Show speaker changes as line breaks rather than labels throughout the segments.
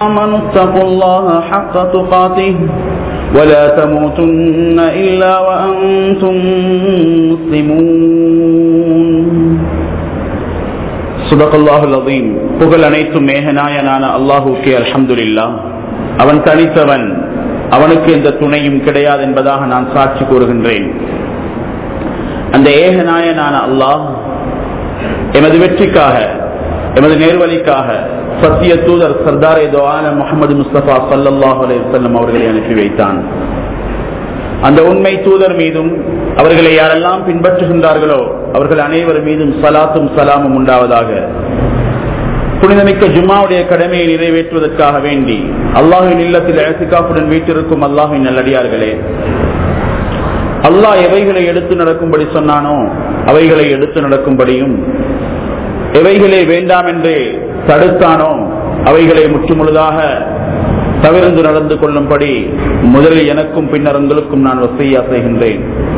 آمنوا اتقوا الله حق تقاته ولا تموتن إلا وأنتم مسلمون صدق الله العظيم புகழ் அனைத்தும் மேகநாயனான அல்லாஹுக்கே அல்ஹம்துலில்லா அவன் தனித்தவன் அவனுக்கு எந்த துணையும் கிடையாது என்பதாக நான் சாட்சி கூறுகின்றேன் அந்த ஏகநாயனான அல்லாஹ் எமது வெற்றிக்காக எமது நேர்வழிக்காக சத்திய தூதர் சர்தாரே துவான முகமது முஸ்தபா சல்லாஹ் அலையம் அவர்களை அனுப்பி வைத்தான் அந்த உண்மை தூதர் மீதும் அவர்களை யாரெல்லாம் பின்பற்றுகின்றார்களோ அவர்கள் அனைவர் மீதும் சலாத்தும் சலாமும் உண்டாவதாக புனிதமிக்க ஜும்மாவுடைய கடமையை நிறைவேற்றுவதற்காக வேண்டி அல்லாஹின் இல்லத்தில் அழசிகாப்புடன் வீட்டிருக்கும் அல்லாஹின் நல்லடியார்களே அல்லாஹ் எவைகளை எடுத்து நடக்கும்படி சொன்னானோ அவைகளை எடுத்து நடக்கும்படியும் எவைகளே வேண்டாம் என்று தடுத்தானோ அவைகளை முற்றுமுழுதாக தவிர்ந்து நடந்து கொள்ளும்படி முதலில் எனக்கும் பின்னர் உங்களுக்கும் நான் வசையா செய்கின்றேன்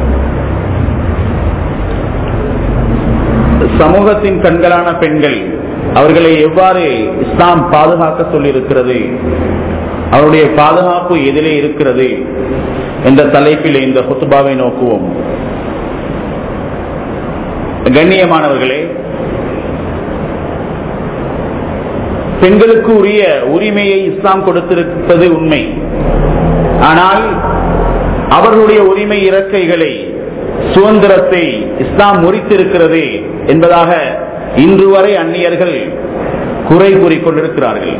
சமூகத்தின் கண்களான பெண்கள் அவர்களை எவ்வாறு இஸ்லாம் பாதுகாக்க சொல்லியிருக்கிறது அவருடைய பாதுகாப்பு எதிலே இருக்கிறது என்ற தலைப்பில் இந்த ஹுத்துபாவை நோக்குவோம் கண்ணியமானவர்களே பெண்களுக்கு உரிய உரிமையை இஸ்லாம் கொடுத்திருப்பது உண்மை ஆனால் அவர்களுடைய உரிமை இறக்கைகளை சுதந்திரத்தை இஸ்லாம் முறித்திருக்கிறது என்பதாக இன்று வரை அந்நியர்கள் குறை கூறிக்கொண்டிருக்கிறார்கள்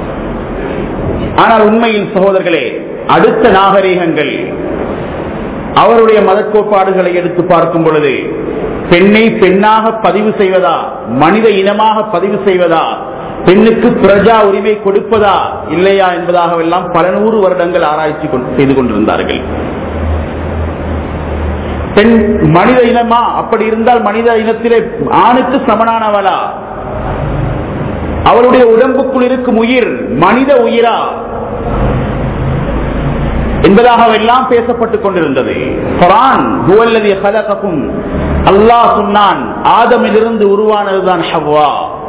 ஆனால் உண்மையில் சகோதரர்களே அடுத்த நாகரீகங்கள் அவருடைய மதக்கோட்பாடுகளை எடுத்து பார்க்கும் பொழுது பெண்ணை பெண்ணாக பதிவு செய்வதா மனித இனமாக பதிவு செய்வதா பெண்ணுக்கு பிரஜா உரிமை கொடுப்பதா இல்லையா என்பதாக எல்லாம் பல நூறு வருடங்கள் ஆராய்ச்சி செய்து கொண்டிருந்தார்கள் பெண் மனித இனமா அப்படி இருந்தால் மனித இனத்திலே ஆணுக்கு சமனானவளா அவருடைய உடம்புக்குள் இருக்கும் உயிர் மனித உயிரா என்பதாக எல்லாம் பேசப்பட்டுக் கொண்டிருந்தது அல்லாஹ் சொன்னான் ஆதமிலிருந்து உருவானதுதான் ஹவ்வா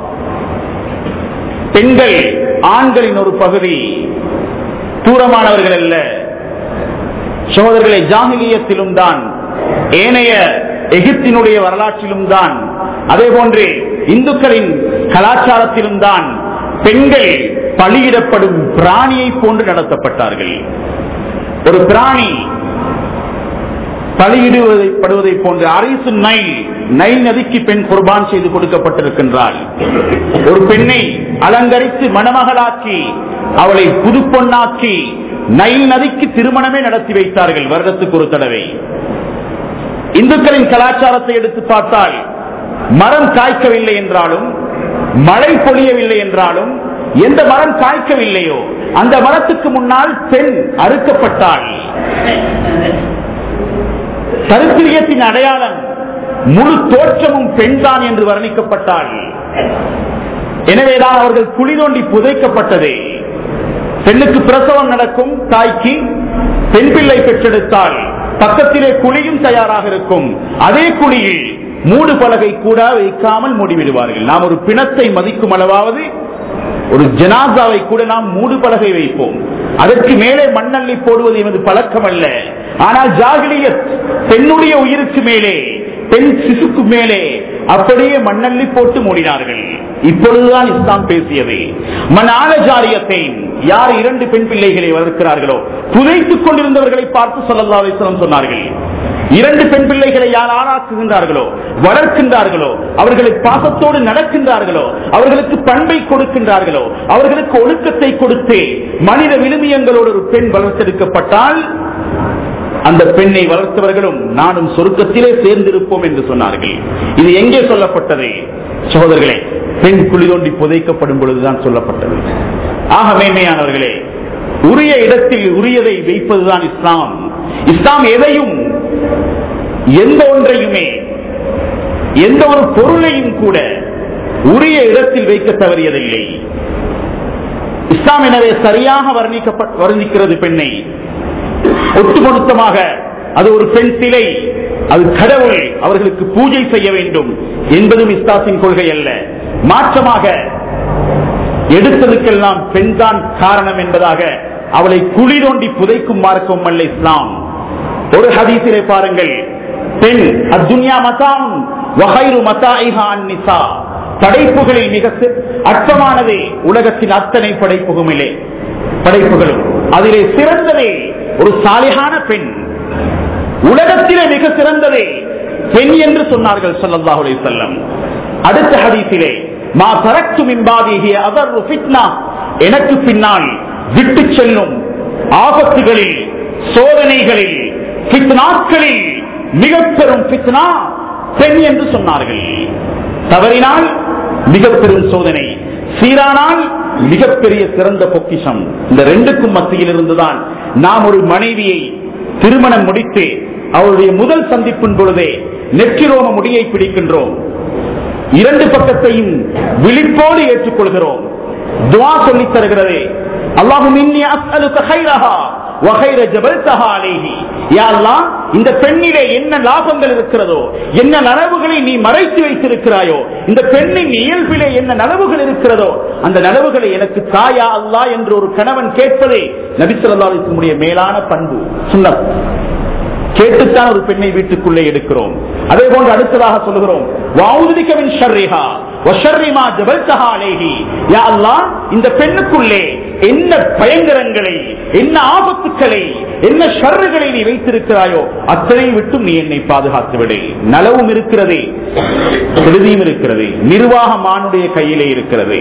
பெண்கள் ஆண்களின் ஒரு பகுதி தூரமானவர்கள் அல்ல சகோதரர்களை ஜாகிலியத்திலும் தான் ஏனைய எகிப்தினுடைய வரலாற்றிலும் தான் அதே போன்று இந்துக்களின் கலாச்சாரத்திலும் தான் பெண்கள் பலியிடப்படும் பிராணியை போன்று நடத்தப்பட்டார்கள் ஒரு பிராணி பலியிடுவதை போன்று அரிசு நைல் நைல் நதிக்கு பெண் குர்பான் செய்து கொடுக்கப்பட்டிருக்கின்றாள் ஒரு பெண்ணை அலங்கரித்து மணமகளாக்கி அவளை புது பொண்ணாக்கி நைல் நதிக்கு திருமணமே நடத்தி வைத்தார்கள் வருடத்துக்கு ஒரு தடவை இந்துக்களின் கலாச்சாரத்தை எடுத்து பார்த்தால் மரம் காய்க்கவில்லை என்றாலும் மழை பொழியவில்லை என்றாலும் எந்த மரம் காய்க்கவில்லையோ அந்த மரத்துக்கு முன்னால் பெண் அறுக்கப்பட்டாள் கருத்திரியத்தின் அடையாளம் முழு தோற்றமும் பெண்தான் என்று வர்ணிக்கப்பட்டாள் எனவேதான் அவர்கள் குழி தோண்டி புதைக்கப்பட்டது பெண்ணுக்கு பிரசவம் நடக்கும் தாய்க்கு பெண் பிள்ளை பெற்றெடுத்தால் பக்கத்திலே குழியும் தயாராக இருக்கும் அதே குழியில் மூடு பலகை கூட வைக்காமல் மூடிவிடுவார்கள் நாம் ஒரு பிணத்தை மதிக்கும் அளவாவது ஒரு ஜனாசாவை கூட நாம் மூடு பலகை வைப்போம் அதற்கு மேலே மண்ணள்ளி போடுவது எமது பழக்கம் அல்ல ஆனால் ஜாகிலியத் பெண்ணுடைய உயிருக்கு மேலே பெண் சிசுக்கு மேலே அப்படியே மண்ணள்ளி போட்டு மூடினார்கள் இப்பொழுதுதான் இஸ்லாம் பேசியது மனால ஜாரியத்தை யார் இரண்டு பெண் பிள்ளைகளை வளர்க்கிறார்களோ புதைத்துக் கொண்டிருந்தவர்களை பார்த்து சொல்லலாம் சொன்னார்கள் இரண்டு பெண் பிள்ளைகளை யார் ஆளாக்குகின்றார்களோ வளர்க்கின்றார்களோ அவர்களை பாசத்தோடு நடக்கின்றார்களோ அவர்களுக்கு பண்பை கொடுக்கின்றார்களோ அவர்களுக்கு ஒழுக்கத்தை கொடுத்து மனித விழுமியங்களோடு ஒரு பெண் வளர்த்தெடுக்கப்பட்டால் அந்த பெண்ணை வளர்த்தவர்களும் நானும் சொருக்கத்திலே சேர்ந்திருப்போம் என்று சொன்னார்கள் இது எங்கே சொல்லப்பட்டது சகோதரர்களே பெண் குழி தோண்டி புதைக்கப்படும் பொழுதுதான் சொல்லப்பட்டது ஆக மேன்மையானவர்களே உரிய இடத்தில் உரியதை வைப்பதுதான் இஸ்லாம் இஸ்லாம் எதையும் எந்த ஒன்றையுமே எந்த ஒரு பொருளையும் கூட உரிய இடத்தில் வைக்க தவறியதில்லை இஸ்லாம் எனவே சரியாக வர்ணிக்கப்ப- வர்ணிக்கிறது பெண்ணை ஒட்டுமொத்தமாக அது ஒரு பெண் சிலை அது கடவுள் அவர்களுக்கு பூஜை செய்ய வேண்டும் என்பதும் இஸ்லாத்தின் கொள்கை அல்ல மாற்றமாக எடுத்ததுக்கெல்லாம் பெண்தான் காரணம் என்பதாக அவளை குழி தோண்டி புதைக்கும் மார்க்கம் அல்ல இஸ்லாம் ஒரு ஹதீஸிலே பாருங்கள் பெண் அத்துன்யா மதாம் வகைரு மதாயிஹா அந்நிசா படைப்புகளில் மிக சி- அற்பமானதே உலகத்தின் அத்தனை படைப்புகுமிலே படைப்புகளும் அதிலே சிறந்ததே ஒரு சாலிகான பெண் உலகத்திலே மிக சிறந்ததே பெண் என்று சொன்னார்கள் ஸல்லல்லாஹு அலைஹி வஸல்லம் அடுத்த ஹதீஸிலே மா தரக்து மின் பாதிஹி அதர் ஃபித்னா எனக்கு பின்னால் விட்டு செல்லும் ஆபத்துகளில் சோதனைகளில் ஃபித்னாக்களில் மிக பெரும் ஃபித்னா பெண் என்று சொன்னார்கள் தவறினால் மிக பெரும் சோதனை சீரானால் மிகப்பெரிய சிறந்த பொக்கிஷம் இந்த ரெண்டுக்கும் மத்தியில் இருந்துதான் நாம் ஒரு மனைவியை திருமணம் முடித்து அவருடைய முதல் சந்திப்பின் பொழுதே நெற்றிரோம முடியை பிடிக்கின்றோம் இரண்டு பக்கத்தையும் விழிப்போடு ஏற்றுக்கொள்கிறோம் துவா சொல்லித் தருகிறது அல்லாஹும் இன்னி அஸ்அலுக கைரஹா வகைர ஜபல்தஹா அலைஹி யா அல்லாஹ் இந்த பெண்ணிலே என்ன லாபங்கள் இருக்கிறதோ என்ன நனவுகளை நீ மறைத்து வைத்திருக்கிறாயோ இந்த பெண்ணின் இயல்பிலே என்ன நனவுகள் இருக்கிறதோ அந்த நனவுகளை எனக்கு தாயா அல்லாஹ் என்று ஒரு கணவன் கேட்பதே நபி ஸல்லல்லாஹு அலைஹி வஸல்லம் மேலான பண்பு சுன்னத் கேட்டுத்தான் ஒரு பெண்ணை வீட்டுக்குள்ளே எடுக்கிறோம் அதே போன்று அடுத்ததாக சொல்லுகிறோம் வாவுதிக்கவின் ஷர்ரிஹா வஷர்ரிமா ஜபல்தஹா அலைஹி யா அல்லாஹ் இந்த பெண்ணுக்குள்ளே என்ன பயங்கரங்களை என்ன ஆபத்துக்களை என்ன ஷர்றுகளை நீ வைத்திருக்கிறாயோ அத்தனை விட்டும் நீ என்னை பாதுகாத்து விடு நலவும் இருக்கிறதே கெடுதியும் இருக்கிறது நிர்வாகம் ஆணுடைய கையிலே இருக்கிறது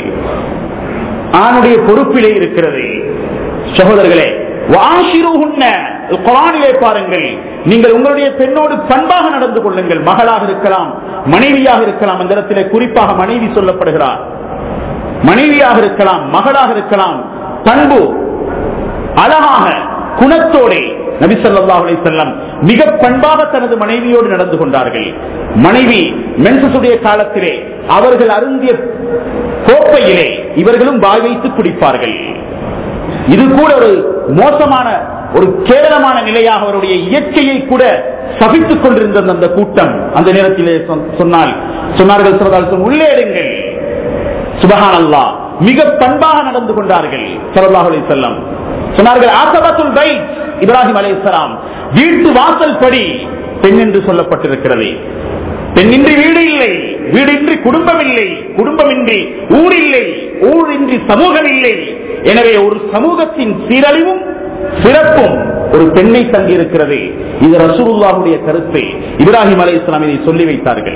ஆணுடைய பொறுப்பிலே இருக்கிறது சகோதரர்களே வாஷிருஹுன்ன குரானிலே பாருங்கள் நீங்கள் உங்களுடைய பெண்ணோடு பண்பாக நடந்து கொள்ளுங்கள் மகளாக இருக்கலாம் மனைவியாக இருக்கலாம் அந்த இடத்திலே குறிப்பாக மனைவி சொல்லப்படுகிறார் மனைவியாக இருக்கலாம் மகளாக இருக்கலாம் பண்பு அழகாக குணத்தோட நபி ஸல்லல்லாஹு அலைஹி வஸல்லம் மிக பண்பாக தனது மனைவியோடு நடந்து கொண்டார்கள் மனைவி மென்சஸுடைய காலத்திலே அவர்கள் அருந்திய கோப்பையிலே இவர்களும் வாய் வைத்து குடிப்பார்கள் இது கூட ஒரு மோசமான ஒரு கேவலமான நிலையாக அவருடைய இயற்கையை கூட சபித்துக் கொண்டிருந்த அந்த கூட்டம் அந்த நேரத்திலே சொன்- சொன்னால் சொன்னார்கள் சிறதால் உள்ளே எடுங்கள் சுபஹான் அல்லா மிக பண்பாக நடந்து கொண்டார்கள் ஸல்லல்லாஹு அலைஹி வஸல்லம் சொன்னார்கள் ஆசபத்துல் பைத் இப்ராஹிம் அலைஹிஸ்ஸலாம் வீட்டு வாசல் படி பெண் என்று சொல்லப்பட்டிருக்கிறது பெண்ணின்றி வீடு இல்லை வீடின்றி குடும்பம் இல்லை குடும்பமின்றி ஊர் இல்லை ஊரின்றி சமூகம் இல்லை எனவே ஒரு சமூகத்தின் சீரழிவும் சிறப்பும் ஒரு பெண்ணை தங்கியிருக்கிறது இது ரசூலுல்லாஹுடைய கருத்தை இப்ராஹிம் அலைஹிஸ்ஸலாம் இதை சொல்லி வைத்தார்கள்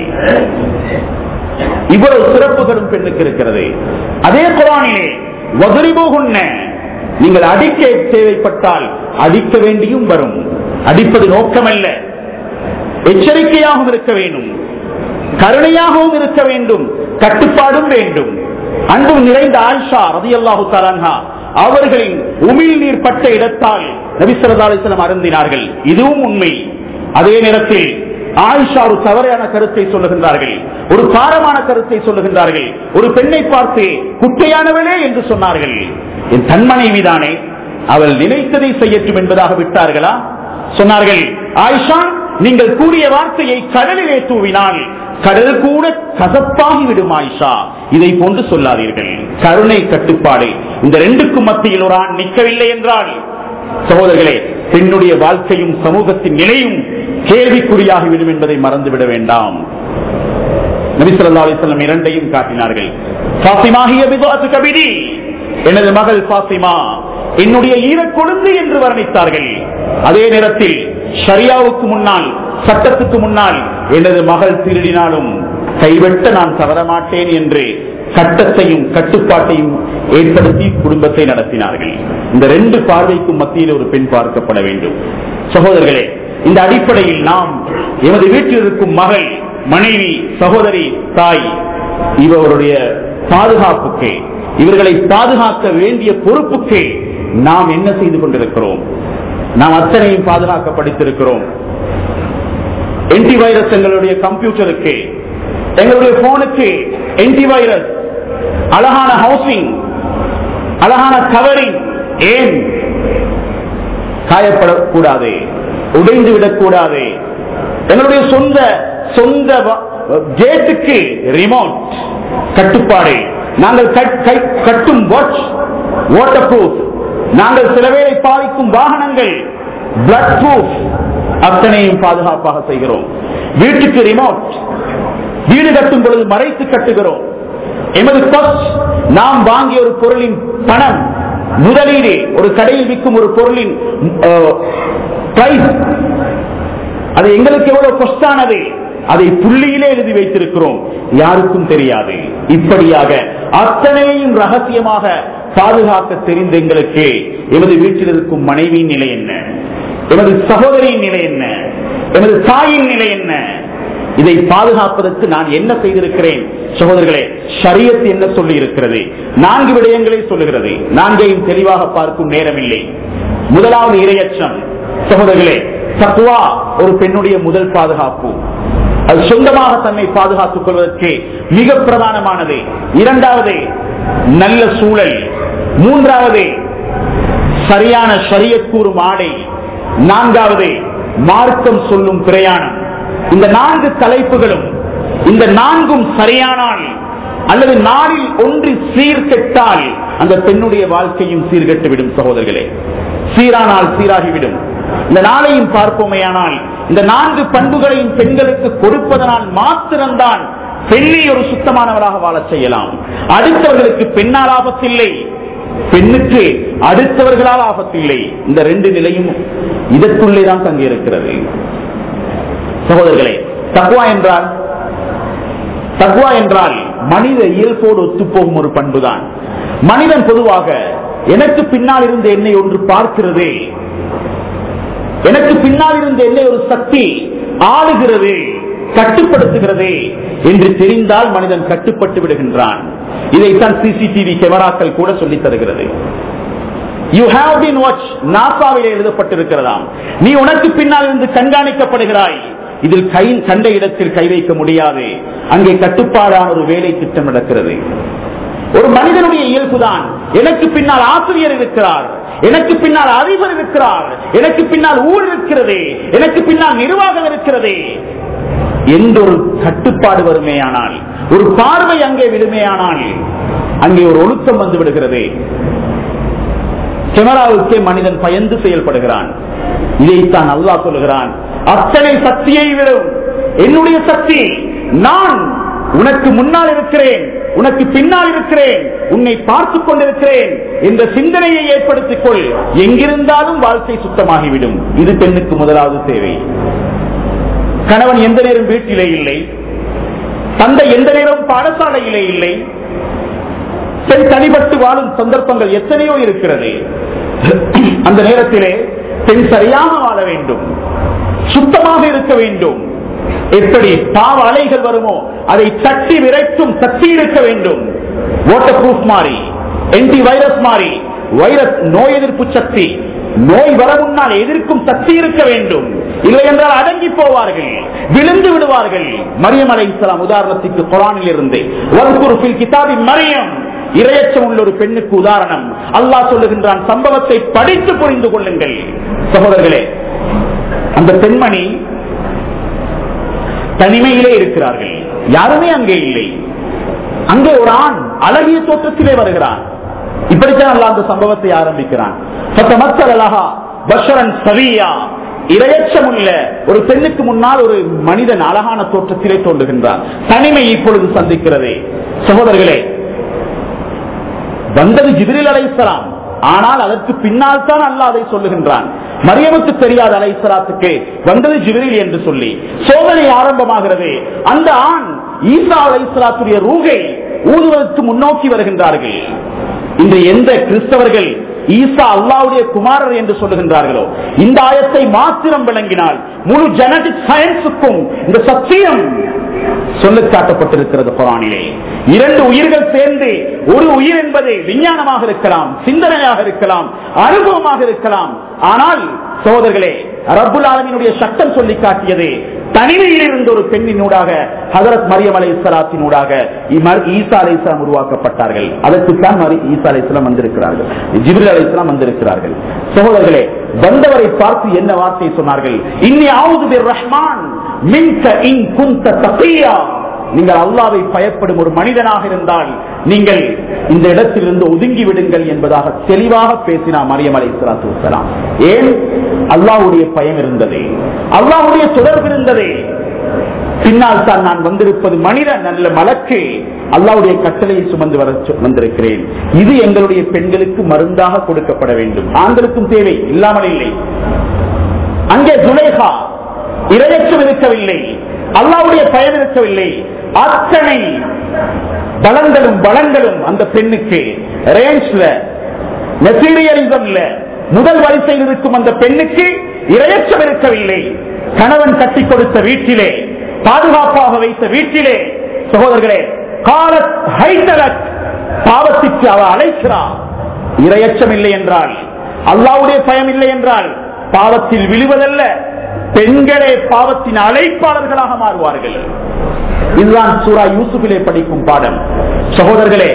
இவ்வளவு சிறப்புகளும் பெண்ணுக்கு இருக்கிறது அதே குரானிலே வதுரிபோகுன்ன நீங்கள் அடிக்க தேவைப்பட்டால் அடிக்க வேண்டியும் வரும் அடிப்பது நோக்கமல்ல எச்சரிக்கையாகவும் இருக்க வேண்டும் கருணையாகவும் இருக்க வேண்டும் கட்டுப்பாடும் வேண்டும் அன்பும் நிறைந்த ஆயிஷா ரதியல்லாஹு தலான்ஹா அவர்களின் உமிழ் நீர் பட்ட இடத்தால் நபிசரதாலிசலம் அருந்தினார்கள் இதுவும் உண்மை அதே நேரத்தில் ஆயிஷா ஒரு தவறான கருத்தை சொல்லுகின்றார்கள் ஒரு பாரமான கருத்தை சொல்லுகின்றார்கள் ஒரு பெண்ணை பார்த்து குட்டையானவளே என்று சொன்னார்கள் என் தன் மனைவிதானே அவள் நினைத்ததை செய்யட்டும் என்பதாக விட்டார்களா சொன்னார்கள் ஆயிஷா நீங்கள் கூறிய வார்த்தையை கடலிலே தூவினால் கடல் கூட கசப்பாகி விடும் ஆயிஷா இதை போன்று சொல்லாதீர்கள் கருணை கட்டுப்பாடு இந்த ரெண்டுக்கும் மத்தியில் ஒரு ஆண் நிற்கவில்லை என்றால் சகோதரர்களே பெண்ணுடைய வாழ்க்கையும் சமூகத்தின் நிலையும் கேள்விக்குறியாகிவிடும் என்பதை மறந்துவிட வேண்டாம் நபிசல்லா அலிஸ்லாம் இரண்டையும் காட்டினார்கள் பாத்திமாகிய பிதாத்து கபிடி எனது மகள் பாத்திமா என்னுடைய ஈரக்கொழுந்து என்று வர்ணித்தார்கள் அதே நேரத்தில் ஷரியாவுக்கு முன்னால் சட்டத்துக்கு முன்னால் எனது மகள் திருடினாலும் கைவெட்ட நான் தவற மாட்டேன் என்று சட்டத்தையும் கட்டுப்பாட்டையும் ஏற்படுத்தி குடும்பத்தை நடத்தினார்கள் இந்த ரெண்டு பார்வைக்கும் மத்தியில் ஒரு பெண் பார்க்கப்பட வேண்டும் சகோதரர்களே இந்த அடிப்படையில் நாம் எமது வீட்டில் இருக்கும் மகள் மனைவி சகோதரி தாய் இவருடைய பாதுகாப்புக்கு இவர்களை பாதுகாக்க வேண்டிய பொறுப்புக்கு நாம் என்ன செய்து கொண்டிருக்கிறோம் நாம் அத்தனையும் பாதுகாக்க படித்திருக்கிறோம் என்டி வைரஸ் எங்களுடைய கம்ப்யூட்டருக்கு எங்களுடைய போனுக்கு என்டி வைரஸ் அழகான ஹவுசிங் அழகான கவரிங் ஏன் காயப்படக்கூடாது உடைந்து விடக்கூடாது எங்களுடைய சொந்த சொந்த கேட்டுக்கு ரிமோட் கட்டுப்பாடு நாங்கள் கட்- கை- கட்டும் வாட்ச் வாட்டர் ப்ரூஃப் நாங்கள் சில வேளை பாதிக்கும் வாகனங்கள் பிளட் ப்ரூஃப் அத்தனையும் பாதுகாப்பாக செய்கிறோம் வீட்டுக்கு ரிமோட் வீடு கட்டும் பொழுது மறைத்து கட்டுகிறோம் எமது cost, நாம் வாங்கிய ஒரு பொருளின் பணம் முதலீடு ஒரு கடையில் விற்கும் ஒரு பொருளின் பிரைஸ் அது எங்களுக்கு எவ்வளவு கொஸ்டானது அதை புள்ளியிலே எழுதி வைத்திருக்கிறோம் யாருக்கும் தெரியாது இப்படியாக அத்தனையும் ரகசியமாக பாதுகாக்க தெரிந்த எங்களுக்கு எமது வீட்டில் இருக்கும் மனைவியின் நிலை என்ன எமது சகோதரியின் நிலை என்ன எமது தாயின் நிலை என்ன இதை பாதுகாப்பதற்கு நான் என்ன செய்திருக்கிறேன் சகோதரர்களே ஷரியத் என்ன சொல்லி இருக்கிறது நான்கு விடயங்களை சொல்லுகிறது நான்கையும் தெளிவாக பார்க்கும் நேரமில்லை முதலாவது இரையச்சம் சகோதரர்களே தக்குவா ஒரு பெண்ணுடைய முதல் பாதுகாப்பு அது சொந்தமாக தன்னை பாதுகாத்துக் கொள்வதற்கு மிக பிரதானமானது இரண்டாவது நல்ல சூழல் மூன்றாவது சரியான ஷரியத் கூறும் ஆடை நான்காவது மார்க்கம் சொல்லும் பிரயாணம் இந்த நான்கு தலைப்புகளும் இந்த நான்கும் சரியானால் அல்லது நாளில் ஒன்று சீர்கெட்டால் அந்த பெண்ணுடைய வாழ்க்கையும் சீர்கெட்டுவிடும் சகோதரர்களே சீரானால் சீராகிவிடும் இந்த நாளையும் பார்ப்போமேயானால் இந்த நான்கு பண்புகளையும் பெண்களுக்கு கொடுப்பதனால் மாத்திரம்தான் பெண்ணை ஒரு சுத்தமானவராக வாழச் செய்யலாம் அடுத்தவர்களுக்கு பெண்ணால் ஆபத்தில்லை பெண்ணுக்கு அடுத்தவர்களால் ஆபத்தில்லை இந்த ரெண்டு நிலையும் இதற்குள்ளே தான் தங்கியிருக்கிறது சகோதரர்களே தக்குவா என்றால் தக்குவா என்றால் மனித இயல்போடு ஒத்துப்போகும் ஒரு பண்புதான் மனிதன் பொதுவாக எனக்கு பின்னால் இருந்து என்னை ஒன்று பார்க்கிறது எனக்கு பின்னால் இருந்து என்னை ஒரு சக்தி ஆளுகிறது கட்டுப்படுத்துகிறது என்று தெரிந்தால் மனிதன் கட்டுப்பட்டு விடுகின்றான் இதைத்தான் சிசிடிவி கேமராக்கள் கூட சொல்லித் தருகிறது யூ ஹாவ் பீன் வாட்ச் நாசாவிலே எழுதப்பட்டிருக்கிறதாம் நீ உனக்கு பின்னால் இருந்து கண்காணிக்கப்படுகிறாய் இதில் கை கண்ட இடத்தில் கை வைக்க முடியாது அங்கே கட்டுப்பாடான ஒரு வேலை திட்டம் நடக்கிறது ஒரு மனிதனுடைய இயல்புதான் எனக்கு பின்னால் ஆசிரியர் இருக்கிறார் எனக்கு பின்னால் அதிபர் இருக்கிறார் எனக்கு பின்னால் ஊர் இருக்கிறது எனக்கு பின்னால் நிர்வாகம் இருக்கிறது எந்த ஒரு கட்டுப்பாடு வருமேயானால் ஒரு பார்வை அங்கே விடுமேயானால் அங்கே ஒரு ஒழுக்கம் வந்து விடுகிறது கேமராவுக்கே மனிதன் பயந்து செயல்படுகிறான் இதைத்தான் அல்லாஹ் சொல்லுகிறான் அத்தனை சக்தியை விடும் என்னுடைய சக்தி நான் உனக்கு முன்னால் இருக்கிறேன் உனக்கு பின்னால் இருக்கிறேன் உன்னை பார்த்துக் கொண்டிருக்கிறேன் என்ற சிந்தனையை ஏற்படுத்திக் கொள் எங்கிருந்தாலும் வாழ்க்கை சுத்தமாகிவிடும் இது பெண்ணுக்கு முதலாவது தேவை கணவன் எந்த நேரம் வீட்டிலே இல்லை தந்தை எந்த நேரம் பாடசாலையிலே இல்லை பெண் தனிப்பட்டு வாழும் சந்தர்ப்பங்கள் எத்தனையோ இருக்கிறது அந்த நேரத்திலே பெண் சரியாக வாழ வேண்டும் சுத்தமாக இருக்க வேண்டும் எப்படி பாவ அலைகள் வருமோ அதை தட்டி விரைக்கும் சக்தி இருக்க வேண்டும் வாட்டர் ப்ரூஃப் மாறி என்டி வைரஸ் மாறி வைரஸ் நோய் எதிர்ப்பு சக்தி நோய் வர முன்னால் எதிர்க்கும் சக்தி இருக்க வேண்டும் இல்லை என்றால் அடங்கி போவார்கள் விழுந்து விடுவார்கள் மரியம் அலை இஸ்லாம் உதாரணத்துக்கு குரானில் இருந்து வல்குருஃபில் கிதாபின் மரியம் இரையச்சம் உள்ள ஒரு பெண்ணுக்கு உதாரணம் அல்லாஹ் சொல்லுகின்றான் சம்பவத்தை படித்து புரிந்து கொள்ளுங்கள் சகோதரர்களே அந்த பெண்மணி தனிமையிலே இருக்கிறார்கள் யாருமே அங்கே இல்லை அங்கே ஒரு ஆண் அழகிய தோற்றத்திலே வருகிறான் இப்படித்தான் அல்லாஹ் அந்த சம்பவத்தை ஆரம்பிக்கிறான் ஃபத்தமத்தல் அலஹா பஷரன் சவியா இரையச்சம் உள்ள ஒரு பெண்ணுக்கு முன்னால் ஒரு மனிதன் அழகான தோற்றத்திலே தோன்றுகின்றான் தனிமை இப்பொழுது சந்திக்கிறது சகோதரர்களே வந்தது ஜிபிரில் அலைசலாம் ஆனால் அதற்கு பின்னால் தான் அல்லாஹ் அதை சொல்லுகின்றான் மரியமுக்கு தெரியாத அலைசலாத்துக்கு வந்தது ஜிபிரில் என்று சொல்லி சோதனை ஆரம்பமாகிறது அந்த ஆண் ஈசா அலைசலாத்துடைய ரூகை ஊதுவதற்கு முன்னோக்கி வருகின்றார்கள் இன்று எந்த கிறிஸ்தவர்கள் ஈசா அல்லாவுடைய குமாரர் என்று சொல்லுகின்றார்களோ இந்த ஆயத்தை மாத்திரம் விளங்கினால் முழு ஜெனடிக் சயின்ஸுக்கும் இந்த சத்தியம் சொல்லு காட்டப்பட்டிருக்கிறது குரானிலே இரண்டு உயிர்கள் சேர்ந்து ஒரு உயிர் என்பது விஞ்ஞானமாக இருக்கலாம் சிந்தனையாக இருக்கலாம் அனுபவமாக இருக்கலாம் ஆனால் சோதர்களே ரப்புல் ஆலமினுடைய சட்டம் சொல்லி காட்டியது தனிமையில் இருந்த ஒரு பெண்ணினூடாக ஹதரத் மரியம் அலை இஸ்லாத்தினூடாக ஈசா அலை இஸ்லாம் உருவாக்கப்பட்டார்கள் அதற்குத்தான் மரி ஈசா அலை இஸ்லாம் வந்திருக்கிறார்கள் ஜிபில் அலை இஸ்லாம் வந்திருக்கிறார்கள் சகோதரர்களே வந்தவரை பார்த்து என்ன வார்த்தை சொன்னார்கள் இன்னி ஆவுது ரஹ்மான் மின்க இன் குந்த தப்பியா நீங்கள் அல்லாவை பயப்படும் ஒரு மனிதனாக இருந்தால் நீங்கள் இந்த இடத்திலிருந்து ஒதுங்கி விடுங்கள் என்பதாக தெளிவாக பேசினார் மரியம் அலை சலாத்து ஏன் அல்லாவுடைய பயம் இருந்தது அல்லாவுடைய தொடர்பு இருந்தது பின்னால் தான் நான் வந்திருப்பது மனிதன் நல்ல மலக்கு அல்லாவுடைய கட்டளையை சுமந்து வர சொ- வந்திருக்கிறேன் இது எங்களுடைய பெண்களுக்கு மருந்தாக கொடுக்கப்பட வேண்டும் ஆண்களுக்கும் தேவை இல்லாமல் இல்லை அங்கே துலேகா இரையற்றம் இருக்கவில்லை அல்லாவுடைய பயன் இருக்கவில்லை அத்தனை பலங்களும் பலங்களும் அந்த பெண்ணுக்கு ரேஞ்ச்ல மெட்டீரியலிசம்ல முதல் வரிசையில் இருக்கும் அந்த பெண்ணுக்கு இரையற்றம் இருக்கவில்லை கணவன் கட்டி கொடுத்த வீட்டிலே பாதுகாப்பாக வைத்த வீட்டிலே சகோதரர்களே காலத் ஹைதலத் பாவத்திற்கு அவ அழைக்கிறார் இரையச்சம் இல்லை என்றால் அல்லாவுடைய பயம் இல்லை என்றால் பாவத்தில் விழுவதல்ல பெண்களே பாவத்தின் அழைப்பாளர்களாக மாறுவார்கள் இதுதான் சூரா யூசுஃபிலே படிக்கும் பாடம் சகோதரர்களே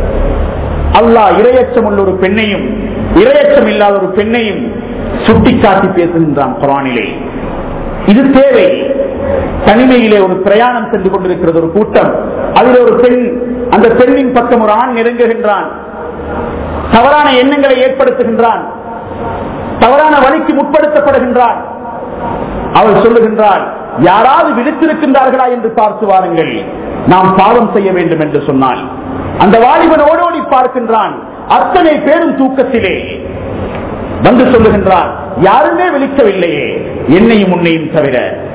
அல்லாஹ் இரையச்சம் உள்ள ஒரு பெண்ணையும் இரையச்சம் இல்லாத ஒரு பெண்ணையும் சுட்டிக்காட்டி பேசுகின்றான் குரானிலே இது தேவை தனிமையிலே ஒரு பிரயாணம் சென்று கொண்டிருக்கிறது ஒரு கூட்டம் அதில் ஒரு பெண் அந்த பெண்ணின் பக்கம் ஒரு ஆண் நெருங்குகின்றான் தவறான எண்ணங்களை ஏற்படுத்துகின்றான் தவறான வழிக்கு முற்படுத்தப்படுகின்றான் அவள் சொல்லுகின்றாள் யாராவது விழித்திருக்கின்றார்களா என்று பார்த்து வாருங்கள் நாம் பாவம் செய்ய வேண்டும் என்று சொன்னால் அந்த வாலிபன் ஓடோடி பார்க்கின்றான் அத்தனை பேரும் தூக்கத்திலே வந்து சொல்லுகின்றான் யாருமே விழிக்கவில்லையே என்னையும் உன்னையும் தவிர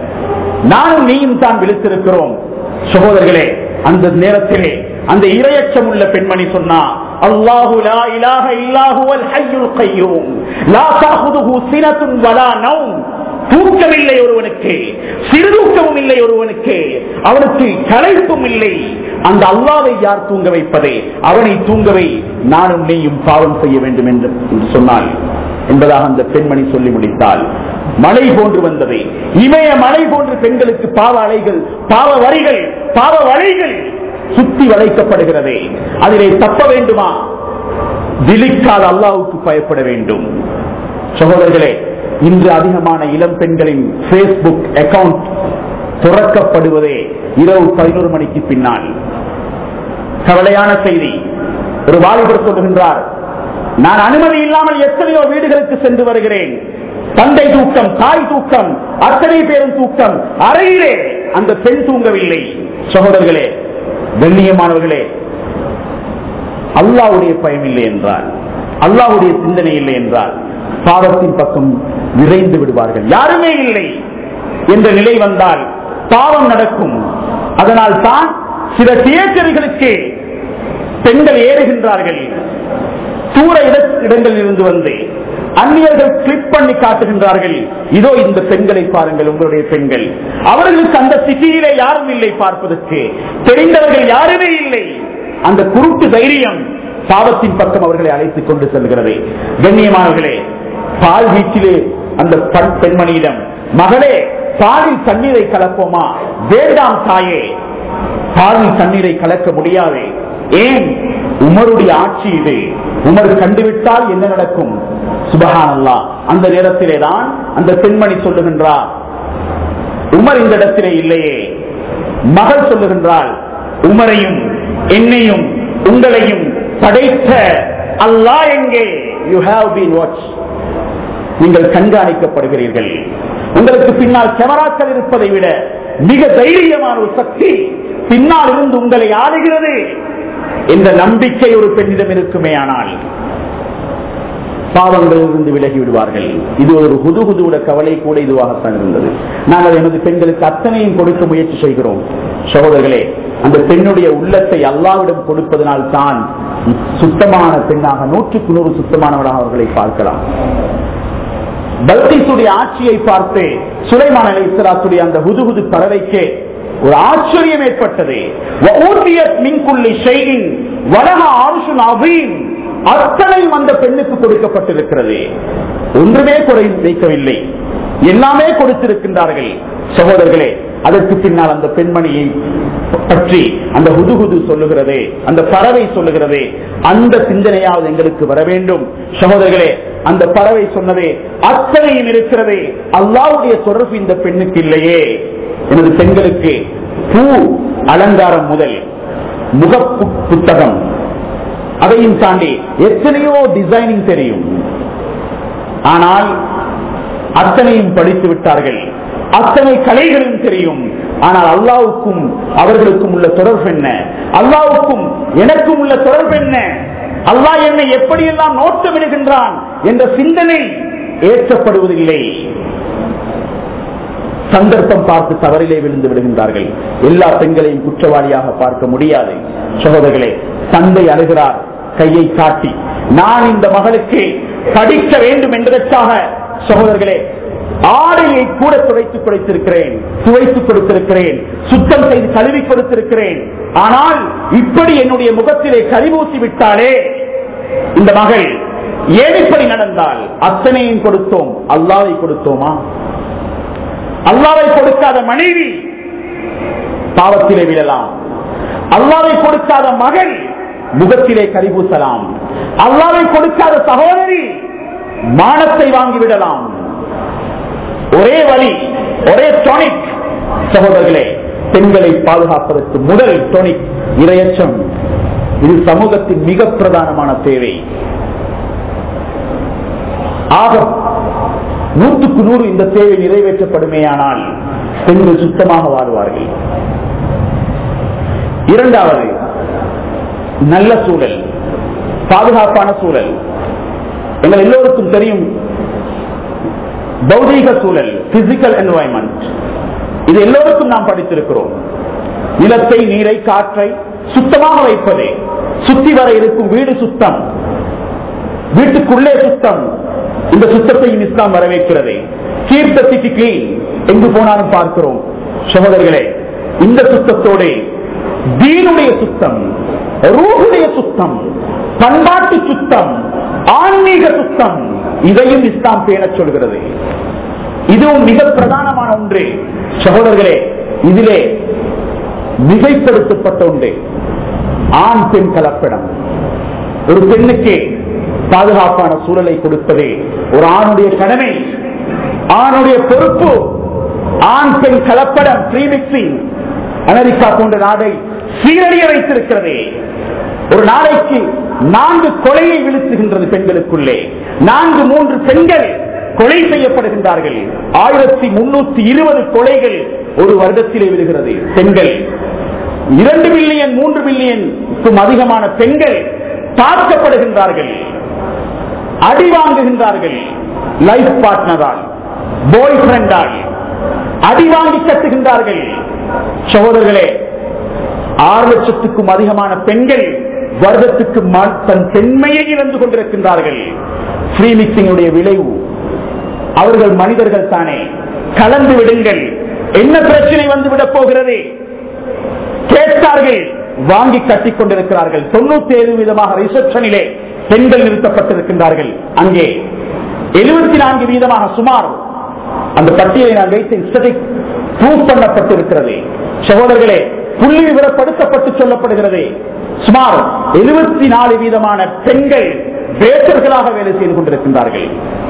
நானும் நீயும் தான் விழித்திருக்கிறோம் சகோதரர்களே அந்த நேரத்திலே அந்த இரையச்சம் உள்ள பெண்மணி சொன்னா அல்லாஹு லா இலாஹ இல்லாஹுவல் ஹய்யுல் கய்யூம் லா தஅஹுதுஹு சினத்துன் வலா நௌம் தூக்கமில்லை ஒருவனுக்கு சிறுதூக்கமும் இல்லை ஒருவனுக்கு அவனுக்கு களைப்பும் இல்லை அந்த அல்லாவை யார் தூங்க வைப்பதே அவனை தூங்கவை நானும் நீயும் பாவம் செய்ய வேண்டும் என்று என்று சொன்னாள் என்பதாக அந்த பெண்மணி சொல்லி முடித்தாள் மழை போன்று வந்தது இமய மழை போன்று பெண்களுக்கு பாவ அலைகள் பாவ வரிகள் பாவ வலைகள் சுத்தி வளைக்கப்படுகிறது அதிலே தப்ப வேண்டுமா விழிக்காத அல்லாவுக்கு பயப்பட வேண்டும் சகோதரர்களே இன்று அதிகமான இளம் பெண்களின் பேஸ்புக் அக்கவுண்ட் துறக்கப்படுவதே இரவு பதினோரு மணிக்கு பின்னால் கவலையான செய்தி ஒரு வாலிபர் சொல்லுகின்றார் நான் அனுமதி இல்லாமல் எத்தனையோ வீடுகளுக்கு சென்று வருகிறேன் தந்தை தூக்கம் தாய் தூக்கம் அத்தனை பேரும் தூக்கம் அறையிலே அந்த பெண் தூங்கவில்லை சகோதரர்களே கண்ணியமானவர்களே அல்லாவுடைய பயம் இல்லை என்றால் அல்லாவுடைய சிந்தனை இல்லை என்றால் பாவத்தின் பக்கம் விரைந்து விடுவார்கள் யாருமே இல்லை என்ற நிலை வந்தால் பாவம் நடக்கும் அதனால் தான் சில தியேட்டர்களுக்கு பெண்கள் ஏறுகின்றார்கள் தூர இட- இடங்களில் இருந்து வந்து அந்நியர்கள் கிளிக் பண்ணி காட்டுகின்றார்கள் இதோ இந்த பெண்களை பாருங்கள் உங்களுடைய பெண்கள் அவர்களுக்கு அந்த சிட்டியிலே யாரும் இல்லை பார்ப்பதற்கு தெரிந்தவர்கள் யாருமே இல்லை அந்த குருட்டு தைரியம் பாவத்தின் பக்கம் அவர்களை அழைத்துக் கொண்டு செல்கிறது கண்ணியமானவர்களே பால் வீட்டிலே அந்த பெண் பெண்மணியிடம் மகளே பாலில் தண்ணீரை கலப்போமா வேண்டாம் தாயே பாலில் தண்ணீரை கலக்க முடியாது ஏன் உமருடைய ஆட்சி இது உமர் கண்டுவிட்டால் என்ன நடக்கும் சுபஹானல்லா அந்த நேரத்திலே தான் அந்த பெண்மணி சொல்லுகின்றார் உமர் இந்த இடத்திலே இல்லையே மகள் சொல்லுகின்றாள் உமரையும் என்னையும் உங்களையும் படைத்த அல்லாஹ் எங்கே யூ ஹாவ் பீன் வாட்ச் நீங்கள் கண்காணிக்கப்படுகிறீர்கள் உங்களுக்கு பின்னால் கேமராக்கள் இருப்பதை விட மிக தைரியமான ஒரு சக்தி பின்னால் இருந்து உங்களை ஆளுகிறது என்ற நம்பிக்கை ஒரு பெண்ணிடம் இருக்குமே ஆனால் பாவங்களிலிருந்து விலகி விடுவார்கள் இது ஒரு புது புதுவுட கவலை கூட இதுவாகத்தான் இருந்தது நாங்கள் எமது பெண்களுக்கு அத்தனையும் கொடுக்க முயற்சி செய்கிறோம் சகோதரர்களே அந்த பெண்ணுடைய உள்ளத்தை அல்லாவிடம் கொடுப்பதனால் தான் சுத்தமான பெண்ணாக நூற்றுக்கு நூறு சுத்தமானவராக அவர்களை பார்க்கலாம் பல்கீசுடைய ஆட்சியை பார்த்து சுலைமான் அலி இஸ்லாத்துடைய அந்த புதுகுது பறவைக்கு ஒரு ஆச்சரியம் ஏற்பட்டது வஊதியத் மின் குல்லி ஷைஇன் வலஹ ஆர்ஷுன் அதீம். அத்தனையும் அந்த பெண்ணுக்கு கொடுக்கப்பட்டிருக்கிறது ஒன்றுமே குறை வைக்கவில்லை எல்லாமே கொடுத்திருக்கின்றார்கள் சகோதரர்களே அதற்கு பின்னால் அந்த பெண்மணியை பற்றி அந்த ஹுதுகுது சொல்லுகிறதே அந்த பறவை சொல்லுகிறதே அந்த சிந்தனையாவது எங்களுக்கு வர வேண்டும் சகோதரர்களே அந்த பறவை சொன்னதே அத்தனையும் இருக்கிறதே அல்லாவுடைய தொடர்பு இந்த பெண்ணுக்கு இல்லையே எனது பெண்களுக்கு பூ அலங்காரம் முதல் முக பு- புத்தகம் அதையும் தாண்டி எத்தனையோ டிசைனிங் தெரியும் ஆனால் அத்தனையும் படித்து விட்டார்கள் அத்தனை கலைகளும் தெரியும் ஆனால் அல்லாவுக்கும் அவர்களுக்கும் உள்ள தொடர்பு என்ன அல்லாவுக்கும் எனக்கும் உள்ள தொடர்பு என்ன அல்லாஹ் என்னை எப்படியெல்லாம் நோட்டமிடுகின்றான் என்ற சிந்தனை ஏற்றப்படுவதில்லை சந்தர்ப்பம் பார்த்து தவறிலே விழுந்து விடுகின்றார்கள் எல்லா பெண்களையும் குற்றவாளியாக பார்க்க முடியாது சகோதரர்களே தந்தை அழுகிறார் கையை காட்டி நான் இந்த மகளுக்கு படிக்க வேண்டும் என்பதற்காக சகோதரர்களே ஆடையை கூட துடைத்துக் கொடுத்திருக்கிறேன் துவைத்துக் கொடுத்திருக்கிறேன் சுத்தம் செய்து கழுவி கொடுத்திருக்கிறேன் ஆனால் இப்படி என்னுடைய முகத்திலே கரிவூசி விட்டாலே இந்த மகள் ஏன் இப்படி நடந்தால் அத்தனையும் கொடுத்தோம் அல்லாவை கொடுத்தோமா அல்லாவை கொடுக்காத மனைவி பாவத்திலே விழலாம் அல்லாவை கொடுக்காத மகள் முகத்திலே கரிபூசலாம் அல்லாவை கொடுக்காத சகோதரி மானத்தை வாங்கிவிடலாம் ஒரே வழி ஒரே டோனிக் சகோதரர்களே பெண்களை பாதுகாப்பதற்கு முதல் டோனிக் இரையச்சம் இது சமூகத்தின் மிக பிரதானமான தேவை ஆக நூற்றுக்கு நூறு இந்த தேவை நிறைவேற்றப்படுமேயானால் பெண்கள் சுத்தமாக வாழ்வார்கள் இரண்டாவது நல்ல சூழல் பாதுகாப்பான சூழல் எங்கள் எல்லோருக்கும் தெரியும் பௌதீக சூழல் பிசிக்கல் என்வாயன்மெண்ட் இது எல்லோருக்கும் நாம் படித்திருக்கிறோம் நிலத்தை நீரை காற்றை சுத்தமாக வைப்பதே சுத்தி வர இருக்கும் வீடு சுத்தம் வீட்டுக்குள்ளே சுத்தம் இந்த சுத்தத்தையும் இஸ்லாம் வரவேற்கிறது கீப் த சிட்டி கிளீன் எங்கு போனாலும் பார்க்கிறோம் சகோதரர்களே இந்த சுத்தத்தோடு தீனுடைய சுத்தம் ரூஹுடைய சுத்தம் பண்பாட்டு சுத்தம் ஆன்மீக சுத்தம் இதையும் இஸ்லாம் பேணச் சொல்கிறது இதுவும் மிக பிரதானமான ஒன்று சகோதரர்களே இதிலே மிகைப்படுத்தப்பட்ட ஒன்று ஆண் பெண் கலப்படம் ஒரு பெண்ணுக்கு பாதுகாப்பான சூழலை கொடுப்பதே ஒரு ஆணுடைய கடமை ஆணுடைய பொறுப்பு ஆண் பெண் கலப்படம் ப்ரீமிக்சிங் அமெரிக்கா போன்ற நாடை சீரழிய வைத்திருக்கிறது ஒரு நாளைக்கு நான்கு கொலையை விழுத்துகின்றது பெண்களுக்குள்ளே நான்கு மூன்று பெண்கள் கொலை செய்யப்படுகின்றார்கள் ஆயிரத்தி முன்னூத்தி இருபது கொலைகள் ஒரு வருடத்திலே விழுகிறது பெண்கள் இரண்டு மில்லியன் மூன்று மில்லியனுக்கும் அதிகமான பெண்கள் தாக்கப்படுகின்றார்கள் அடி வாங்குகின்றார்கள் லைஃப் பார்ட்னரால் பாய் ஃப்ரெண்டால் அடி வாங்கி கட்டுகின்றார்கள் சகோதரர்களே ஆறு லட்சத்துக்கும் அதிகமான பெண்கள் வருடத்துக்கு ம- தன் பெண்மையை இழந்து கொண்டிருக்கின்றார்கள் ஃப்ரீ மிக்சிங்குடைய விளைவு அவர்கள் மனிதர்கள் தானே கலந்து விடுங்கள் என்ன பிரச்சனை வந்து விட போகிறது கேட்டார்கள் வாங்கி கட்டிக் கொண்டிருக்கிறார்கள் தொண்ணூத்தி ஏழு வீதமாக ரிசப்ஷனிலே பெண்கள் நிறுத்தப்பட்டிருக்கின்றார்கள் அங்கே எழுபத்தி நான்கு வீதமாக சுமார் அந்த பட்டியலை நான் வைத்து ஸ்டடிக் ப்ரூவ் பண்ணப்பட்டிருக்கிறது சகோதரர்களே புள்ளி விவரப்படுத்தப்பட்டு சொல்லப்படுகிறது சுமார் எழுபத்தி நாலு வீதமான பெண்கள் பேச்சர்களாக வேலை செய்து கொண்டிருக்கின்றார்கள்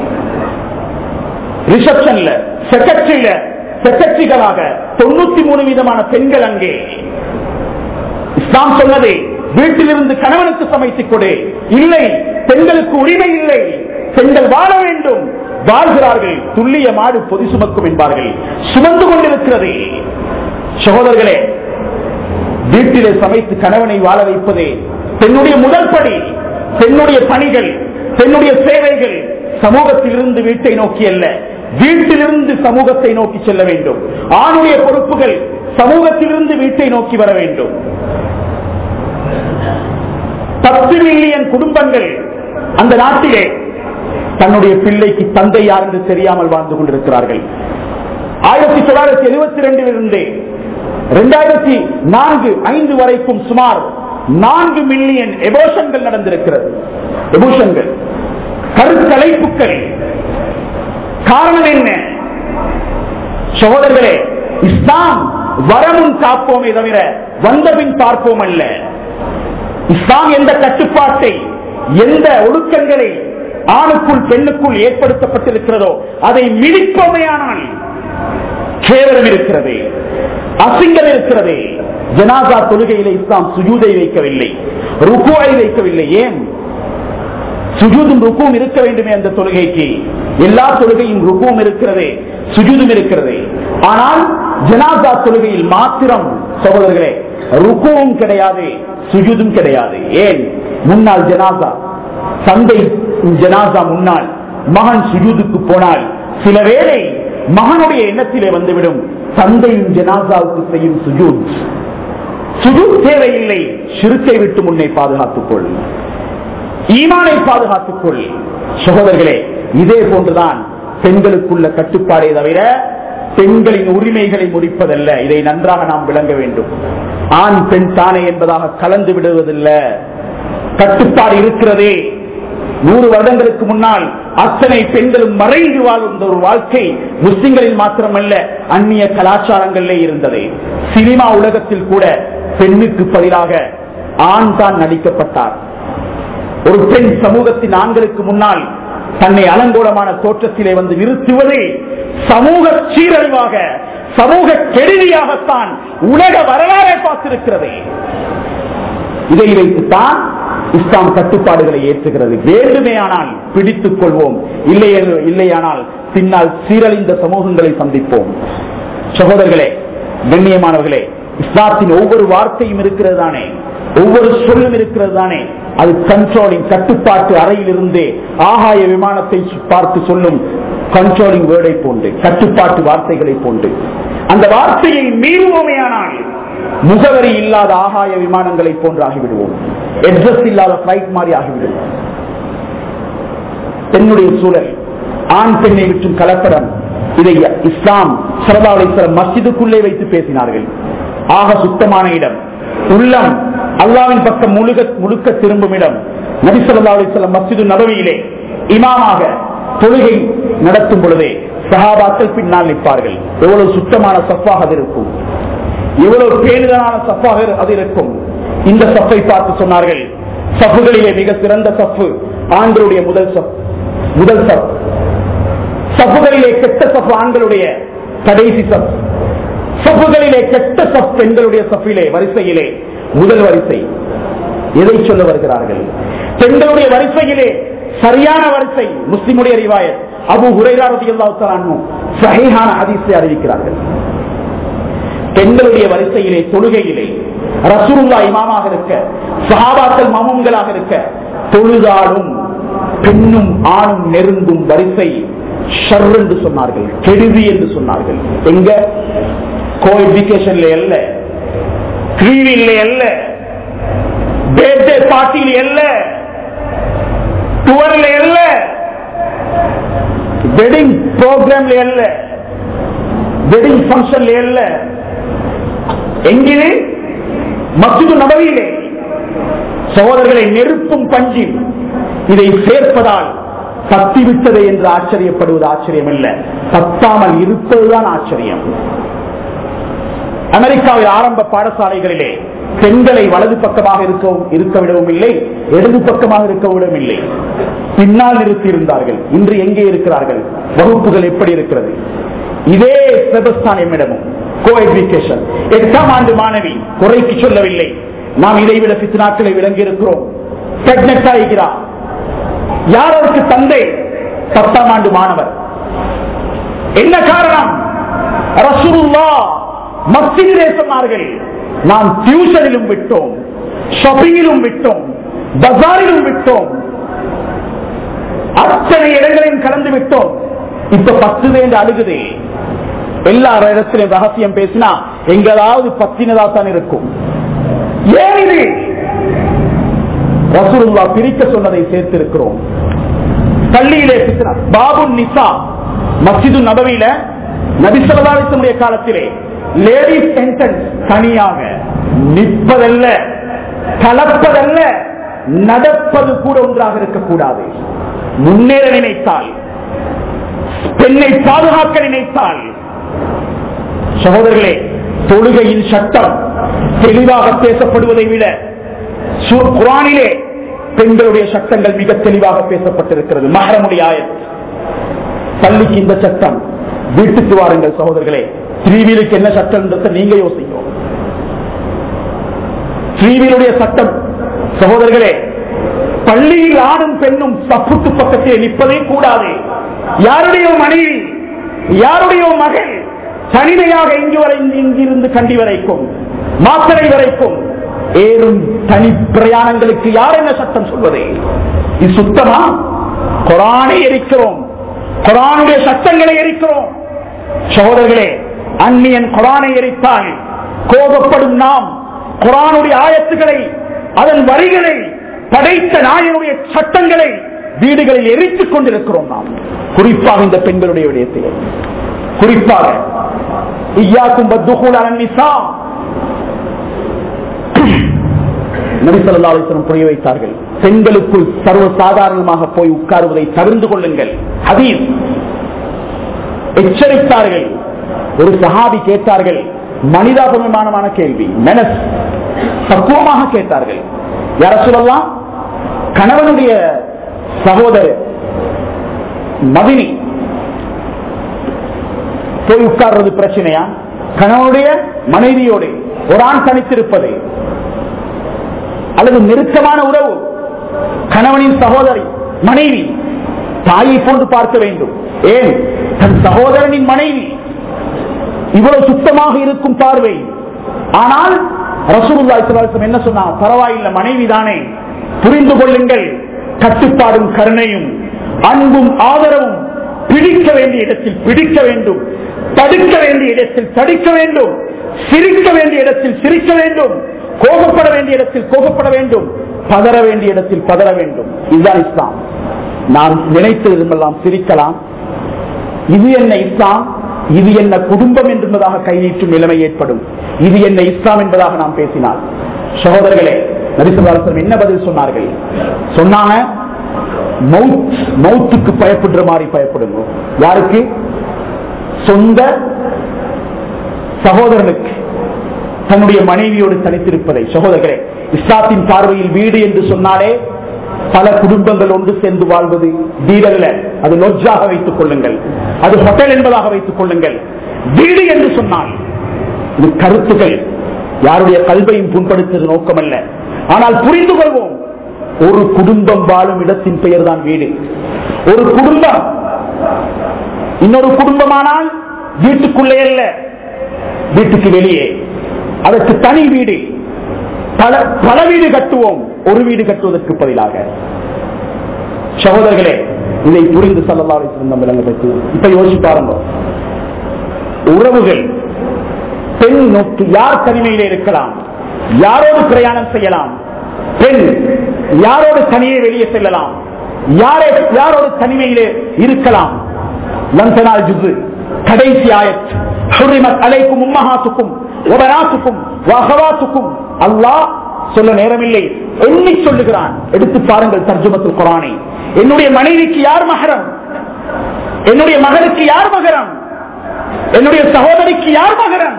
ரிசப்ஷன்ல செக்ரட்டரியில செக்ரட்டரிகளாக தொண்ணூத்தி மூணு வீதமான பெண்கள் அங்கே இஸ்லாம் சொன்னது வீட்டிலிருந்து கணவனுக்கு சமைத்துக் கொடு இல்லை பெண்களுக்கு உரிமை இல்லை பெண்கள் வாழ வேண்டும் வாழ்கிறார்கள் துல்லிய மாடு பொதி சுமக்கும் என்பார்கள் சுமந்து கொண்டிருக்கிறது சகோதரர்களே வீட்டிலே சமைத்து கணவனை வாழ வைப்பதே பெண்ணுடைய முதல் படி பெண்ணுடைய பணிகள் பெண்ணுடைய சேவைகள் சமூகத்திலிருந்து வீட்டை நோக்கி அல்ல வீட்டிலிருந்து சமூகத்தை நோக்கி செல்ல வேண்டும் ஆணுடைய பொறுப்புகள் சமூகத்திலிருந்து வீட்டை நோக்கி வர வேண்டும் பத்து மில்லியன் குடும்பங்கள் அந்த நாட்டிலே தன்னுடைய பிள்ளைக்கு தந்தை யார் என்று தெரியாமல் வாழ்ந்து கொண்டிருக்கிறார்கள் ஆயிரத்தி தொள்ளாயிரத்தி எழுபத்தி ரெண்டில் இருந்து இரண்டாயிரத்தி நான்கு ஐந்து வரைக்கும் சுமார் நான்கு மில்லியன் எபோஷன்கள் நடந்திருக்கிறது எபோஷன்கள் கருக்கலைப்புக்கள் காரணம் என்ன சகோதரர்களே இஸ்லாம் வரமுன் காப்போமே தவிர வந்தபின் பார்ப்போம் அல்ல இஸ்லாம் எந்த கட்டுப்பாட்டை எந்த ஒழுக்கங்களை ஆணுக்குள் பெண்ணுக்குள் ஏற்படுத்தப்பட்டிருக்கிறதோ அதை மிதிப்போமையானால் கேவலம் இருக்கிறது அசிங்கம் இருக்கிறதே ஜனாசா தொழுகையில இஸ்லாம் சுஜூதை வைக்கவில்லை ருக்குவை வைக்கவில்லை ஏன் சுஜூதும் ருக்கும் இருக்க வேண்டுமே அந்த தொழுகைக்கு எல்லா தொழுகையும் ருக்கும் இருக்கிறதே சுஜூதும் இருக்கிறதே ஆனால் ஜனாசா தொழுகையில் மாத்திரம் சகோதரர்களே ருக்குவும் கிடையாது சுஜூதும் கிடையாது ஏன் முன்னாள் ஜனாசா தந்தை ஜனாசா முன்னால் மகன் சுஜூதுக்கு போனால் சில வேளை மகனுடைய எண்ணத்திலே வந்துவிடும் தந்தையின் ஜனாசாவுக்கு செய்யும் சுஜூத் சுஜூத் தேவையில்லை சிறுத்தை விட்டு முன்னே பாதுகாத்துக் கொள் ஈமானை பாதுகாத்துக் கொள் சகோதரர்களே இதே போன்றுதான் பெண்களுக்குள்ள கட்டுப்பாடே தவிர பெண்களின் உரிமைகளை முடிப்பதல்ல இதை நன்றாக நாம் விளங்க வேண்டும் ஆண் பெண் தானே என்பதாக கலந்து விடுவதில்லை கட்டுப்பாடு இருக்கிறதே நூறு வருடங்களுக்கு முன்னால் அத்தனை பெண்களும் மறைந்து வாழ்ந்த ஒரு வாழ்க்கை முஸ்லிம்களில் மாத்திரமல்ல அந்நிய கலாச்சாரங்களிலே இருந்தது சினிமா உலகத்தில் கூட பெண்ணுக்கு பதிலாக ஆண் தான் நடிக்கப்பட்டார் ஒரு பெண் சமூகத்தின் ஆண்களுக்கு முன்னால் தன்னை அலங்கோலமான தோற்றத்திலே வந்து நிறுத்துவது சமூக சீரழிவாக சமூக கெடுதியாகத்தான் உலக வரலாறை பார்த்திருக்கிறது இதை வைத்துத்தான் இஸ்லாம் கட்டுப்பாடுகளை ஏற்றுகிறது வேண்டுமே ஆனால் பிடித்துக் கொள்வோம் இல்லை இல்லையானால் பின்னால் சீரழிந்த சமூகங்களை சந்திப்போம் சகோதரர்களே கண்ணியமானவர்களே இஸ்லாத்தின் ஒவ்வொரு வார்த்தையும் இருக்கிறது தானே ஒவ்வொரு சொல்லும் இருக்கிறது தானே அது கண்ட்ரோலிங் கட்டுப்பாட்டு அறையில் இருந்தே ஆகாய விமானத்தை பார்த்து சொல்லும் கண்ட்ரோலிங் வேர்டை போன்று கட்டுப்பாட்டு வார்த்தைகளை போன்று அந்த வார்த்தையை மீறுவோமே ஆனால் முகவரி இல்லாத ஆகாய விமானங்களை போன்று ஆகிவிடுவோம் அட்ரஸ் இல்லாத பிளைட் மாதிரி ஆகிவிடுவோம் பெண்ணுடைய சூழல் ஆண் பெண்ணை விற்றும் கலப்படம் இதை இஸ்லாம் சரதாவளேஸ்வரம் மஸ்ஜிதுக்குள்ளே வைத்து பேசினார்கள் ஆக சுத்தமான இடம் உள்ளம் அல்லாவின் பக்கம் முழுக முழுக்க திரும்பும் இடம் நபிசல்லாஸ்லம் மஸ்ஜிது நபவியிலே இமாமாக தொழுகை நடத்தும் பொழுதே சகாபாக்கள் பின்னால் நிற்பார்கள் எவ்வளவு சுத்தமான சப்பாக அது இருக்கும் எவ்வளவு பேணுதலான சப்பாக அது இருக்கும் இந்த சப்பை பார்த்து சொன்னார்கள் சப்புகளிலே மிக சிறந்த சப்பு ஆண்களுடைய முதல் சப் முதல் சப் சப்புகளிலே கெட்ட சப்பு ஆண்களுடைய கடைசி சப் சப்புகளிலே கெட்ட சப் பெண்களுடைய சப்பிலே வரிசையிலே முதல் வரிசை எதை சொல்ல வருகிறார்கள் பெண்களுடைய வரிசையிலே சரியான வரிசை முஸ்லிமுடைய ரிவாயத் அபு ஹுரைராரதியல்லாத்தானும் சஹீஹான ஹதீஸை அறிவிக்கிறார்கள் பெண்களுடைய வரிசையிலே தொழுகையிலே ரசூலுல்லா இமாமாக இருக்க சஹாபாக்கள் மாமூன்களாக இருக்க தொழுதாலும் பெண்ணும் ஆணும் நெருங்கும் வரிசை ஷர் என்று சொன்னார்கள் கெடுதி என்று சொன்னார்கள் எங்க கோ எஜுகேஷன்ல அல்ல கிரீவில்ல அல்ல பேர்தே பார்ட்டியில அல்ல டூர்ல அல்ல வெட்டிங் ப்ரோக்ராம்ல அல்ல வெட்டிங் பங்கன்ல அல்ல எங்கிலே மசிது நபவியிலே சகோதரர்களை நெருப்பும் பஞ்சில் இதை சேர்ப்பதால் பத்திவிட்டது என்று ஆச்சரியப்படுவது ஆச்சரியம் அல்ல பத்தாமல் இருப்பதுதான் ஆச்சரியம் அமெரிக்காவில் ஆரம்ப பாடசாலைகளிலே பெண்களை வலது பக்கமாக இருக்கவும் இருக்க விடவும் இல்லை இடது பக்கமாக இருக்க விடவும் இல்லை பின்னால் நிறுத்தி இருந்தார்கள் இன்று எங்கே இருக்கிறார்கள் வகுப்புகள் எப்படி இருக்கிறது இதே செபஸ்தான் எம்மிடமும் கோ எஜுகேஷன் எட்டாம் ஆண்டு மாணவி குறைக்கு சொல்லவில்லை நாம் இதைவிட சித்து நாட்களை விளங்கி இருக்கிறோம் பிரெக்னென்ட் ஆகிறார் யார் அவருக்கு தந்தை பத்தாம் ஆண்டு மாணவர் என்ன காரணம் ரசூலுல்லா மஸ்ஜிதிலே சொன்னார்கள் நாம் டியூஷனிலும் விட்டோம் ஷாப்பிங்கிலும் விட்டோம் பஜாரிலும் விட்டோம் அத்தனை இடங்களையும் கலந்து விட்டோம் இப்ப பத்து வேண்டு அழுகுதே எல்லா இடத்திலும் ரகசியம் பேசினா எங்களாவது பத்தினதா தான் இருக்கும் ஏன் இது ரசூலுல்லா பிரிக்க சொன்னதை சேர்த்திருக்கிறோம் பள்ளியிலே பித்னா பாபு நிசா மஸ்ஜிது நபவியில நபிசல்லாசனுடைய காலத்திலே லேடிஸ் என்ட்ரன்ஸ் தனியாக நிற்பதல்ல கலப்பதல்ல நடப்பது கூட ஒன்றாக இருக்கக்கூடாது முன்னேற நினைத்தால் பெண்ணை பாதுகாக்க நினைத்தால் சகோதரர்களே தொழுகையின் சட்டம் தெளிவாக பேசப்படுவதை விட சு- குரானிலே பெண்களுடைய சட்டங்கள் மிக தெளிவாக பேசப்பட்டிருக்கிறது மகரமுடைய ஆயத் பள்ளிக்கு இந்த சட்டம் வீட்டுக்கு வாருங்கள் சகோதரர்களே ஸ்ரீவீலுக்கு என்ன சட்டம்ன்றத நீங்க யோசிக்கும் ஸ்ரீவீலுடைய சட்டம் சகோதரர்களே பள்ளியில் ஆணும் பெண்ணும் சப்புக்கு பக்கத்தில் நிற்பதே கூடாது யாருடைய மனைவி யாருடைய மகள் தனிமையாக இங்கு வரை இங்கிருந்து கண்டி வரைக்கும் மாத்தரை வரைக்கும் ஏறும் தனி பிரயாணங்களுக்கு யார் என்ன சட்டம் சொல்வது இது சுத்தமா குரானை எரிக்கிறோம் குரானுடைய சட்டங்களை எரிக்கிறோம் சகோதரர்களே அந்நியன் குரானை எரித்தால் கோபப்படும் நாம் குரானுடைய ஆயத்துக்களை அதன் வரிகளை படைத்த நாயனுடைய சட்டங்களை வீடுகளில் எரித்துக் கொண்டிருக்கிறோம் நாம் குறிப்பாக இந்த பெண்களுடைய விடயத்தில் குறிப்பாக ஐயாக்கும் பத்துகூல் அலன்னிசா நபிசல்லாசனம் புரிய வைத்தார்கள் பெண்களுக்குள் சர்வ சாதாரணமாக போய் உட்காருவதை தவிர்த்து கொள்ளுங்கள் ஹதீஸ் எச்சரித்தார்கள் ஒரு சஹாபி கேட்டார்கள் மனிதாபிமானமான கேள்வி மெனஸ் பக்குவமாக கேட்டார்கள் யார சொல்லலாம் கணவனுடைய சகோதரர் மதினி போய் உட்கார்றது பிரச்சனையா கணவனுடைய மனைவியோடு ஒரு ஆண் தனித்திருப்பது அல்லது நெருக்கமான உறவு கணவனின் சகோதரி மனைவி தாயை போன்று பார்க்க வேண்டும் ஏன் தன் சகோதரனின் மனைவி இவ்வளவு சுத்தமாக இருக்கும் பார்வை ஆனால் ரசூலுல்லாஹி ஸல்லல்லாஹு அலைஹி வஸல்லம் என்ன சொன்னா பரவாயில்லை மனைவி தானே புரிந்து கொள்ளுங்கள் கட்டுப்பாடும் கருணையும் அன்பும் ஆதரவும் பிடிக்க வேண்டிய இடத்தில் பிடிக்க வேண்டும் தடுக்க வேண்டிய இடத்தில் தடுக்க வேண்டும் சிரிக்க வேண்டிய இடத்தில் சிரிக்க வேண்டும் கோபப்பட வேண்டிய இடத்தில் கோபப்பட வேண்டும் பதற வேண்டிய இடத்தில் பதற வேண்டும் இதுதான் இஸ்லாம் நாம் நினைத்ததெல்லாம் சிரிக்கலாம் இது என்ன இஸ்லாம் இது என்ன குடும்பம் என்பதாக கை நீட்டும் நிலைமை ஏற்படும் இது என்ன இஸ்லாம் என்பதாக நாம் பேசினால் சகோதரர்களே நரிசல்லாசன் என்ன பதில் சொன்னார்கள் சொன்னாங்க மவுத் மவுத்துக்கு பயப்படுற மாதிரி பயப்படுங்க யாருக்கு சொந்த சகோதரனுக்கு தன்னுடைய மனைவியோடு தனித்திருப்பதை சகோதரர்களே இஸ்லாத்தின் பார்வையில் வீடு என்று சொன்னாலே பல குடும்பங்கள் ஒன்று சேர்ந்து வாழ்வது வீடல்ல அது லொஜ்ஜாக வைத்துக் கொள்ளுங்கள் அது ஹோட்டல் என்பதாக வைத்துக் கொள்ளுங்கள் வீடு என்று சொன்னால் இது கருத்துக்கள் யாருடைய கல்வையும் புண்படுத்துவது நோக்கமல்ல ஆனால் புரிந்து கொள்வோம் ஒரு குடும்பம் வாழும் இடத்தின் பெயர் தான் வீடு ஒரு குடும்பம் இன்னொரு குடும்பமானால் வீட்டுக்குள்ளே அல்ல வீட்டுக்கு வெளியே அதற்கு தனி வீடு பல பல வீடு கட்டுவோம் ஒரு வீடு கட்டுவதற்கு பதிலாக சகோதரர்களே இதை புரிந்து சல்லல்லாவை சிறந்த விளங்க பற்றி இப்ப யோசிச்சு பாருங்க உறவுகள் பெண் நோக்கி யார் தனிமையிலே இருக்கலாம் யாரோடு பிரயாணம் செய்யலாம் பெண் யாரோடு தனியே வெளியே செல்லலாம் யாரே யாரோடு தனிமையிலே இருக்கலாம் லந்தனால் ஜுது கடைசி ஆயத் ஹுரிமத் அலைக்கும் உம்மஹாத்துக்கும் உபராத்துக்கும் வகவாத்துக்கும் அல்லாஹ் சொல்ல நேரமில்லை எண்ணி சொல்லுகிறான் எடுத்து பாருங்கள் தர்ஜுமத்துல் குரானை என்னுடைய மனைவிக்கு யார் மகரம் என்னுடைய மகனுக்கு யார் மகரம் என்னுடைய சகோதரிக்கு யார் மகரம்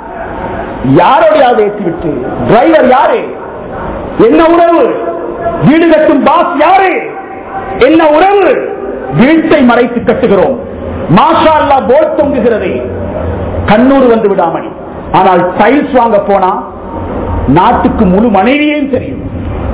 யாரோடையாவது ஏற்றிவிட்டு டிரைவர் யாரு என்ன உறவு வீடு கட்டும் பாஸ் யாரு என்ன உறவு வீட்டை மறைத்து கட்டுகிறோம் மாஷா அல்லா போட் தொங்குகிறது கண்ணூர் வந்து விடாமல் ஆனால் டைல்ஸ் வாங்க போனா நாட்டுக்கு முழு மனைவியையும் தெரியும்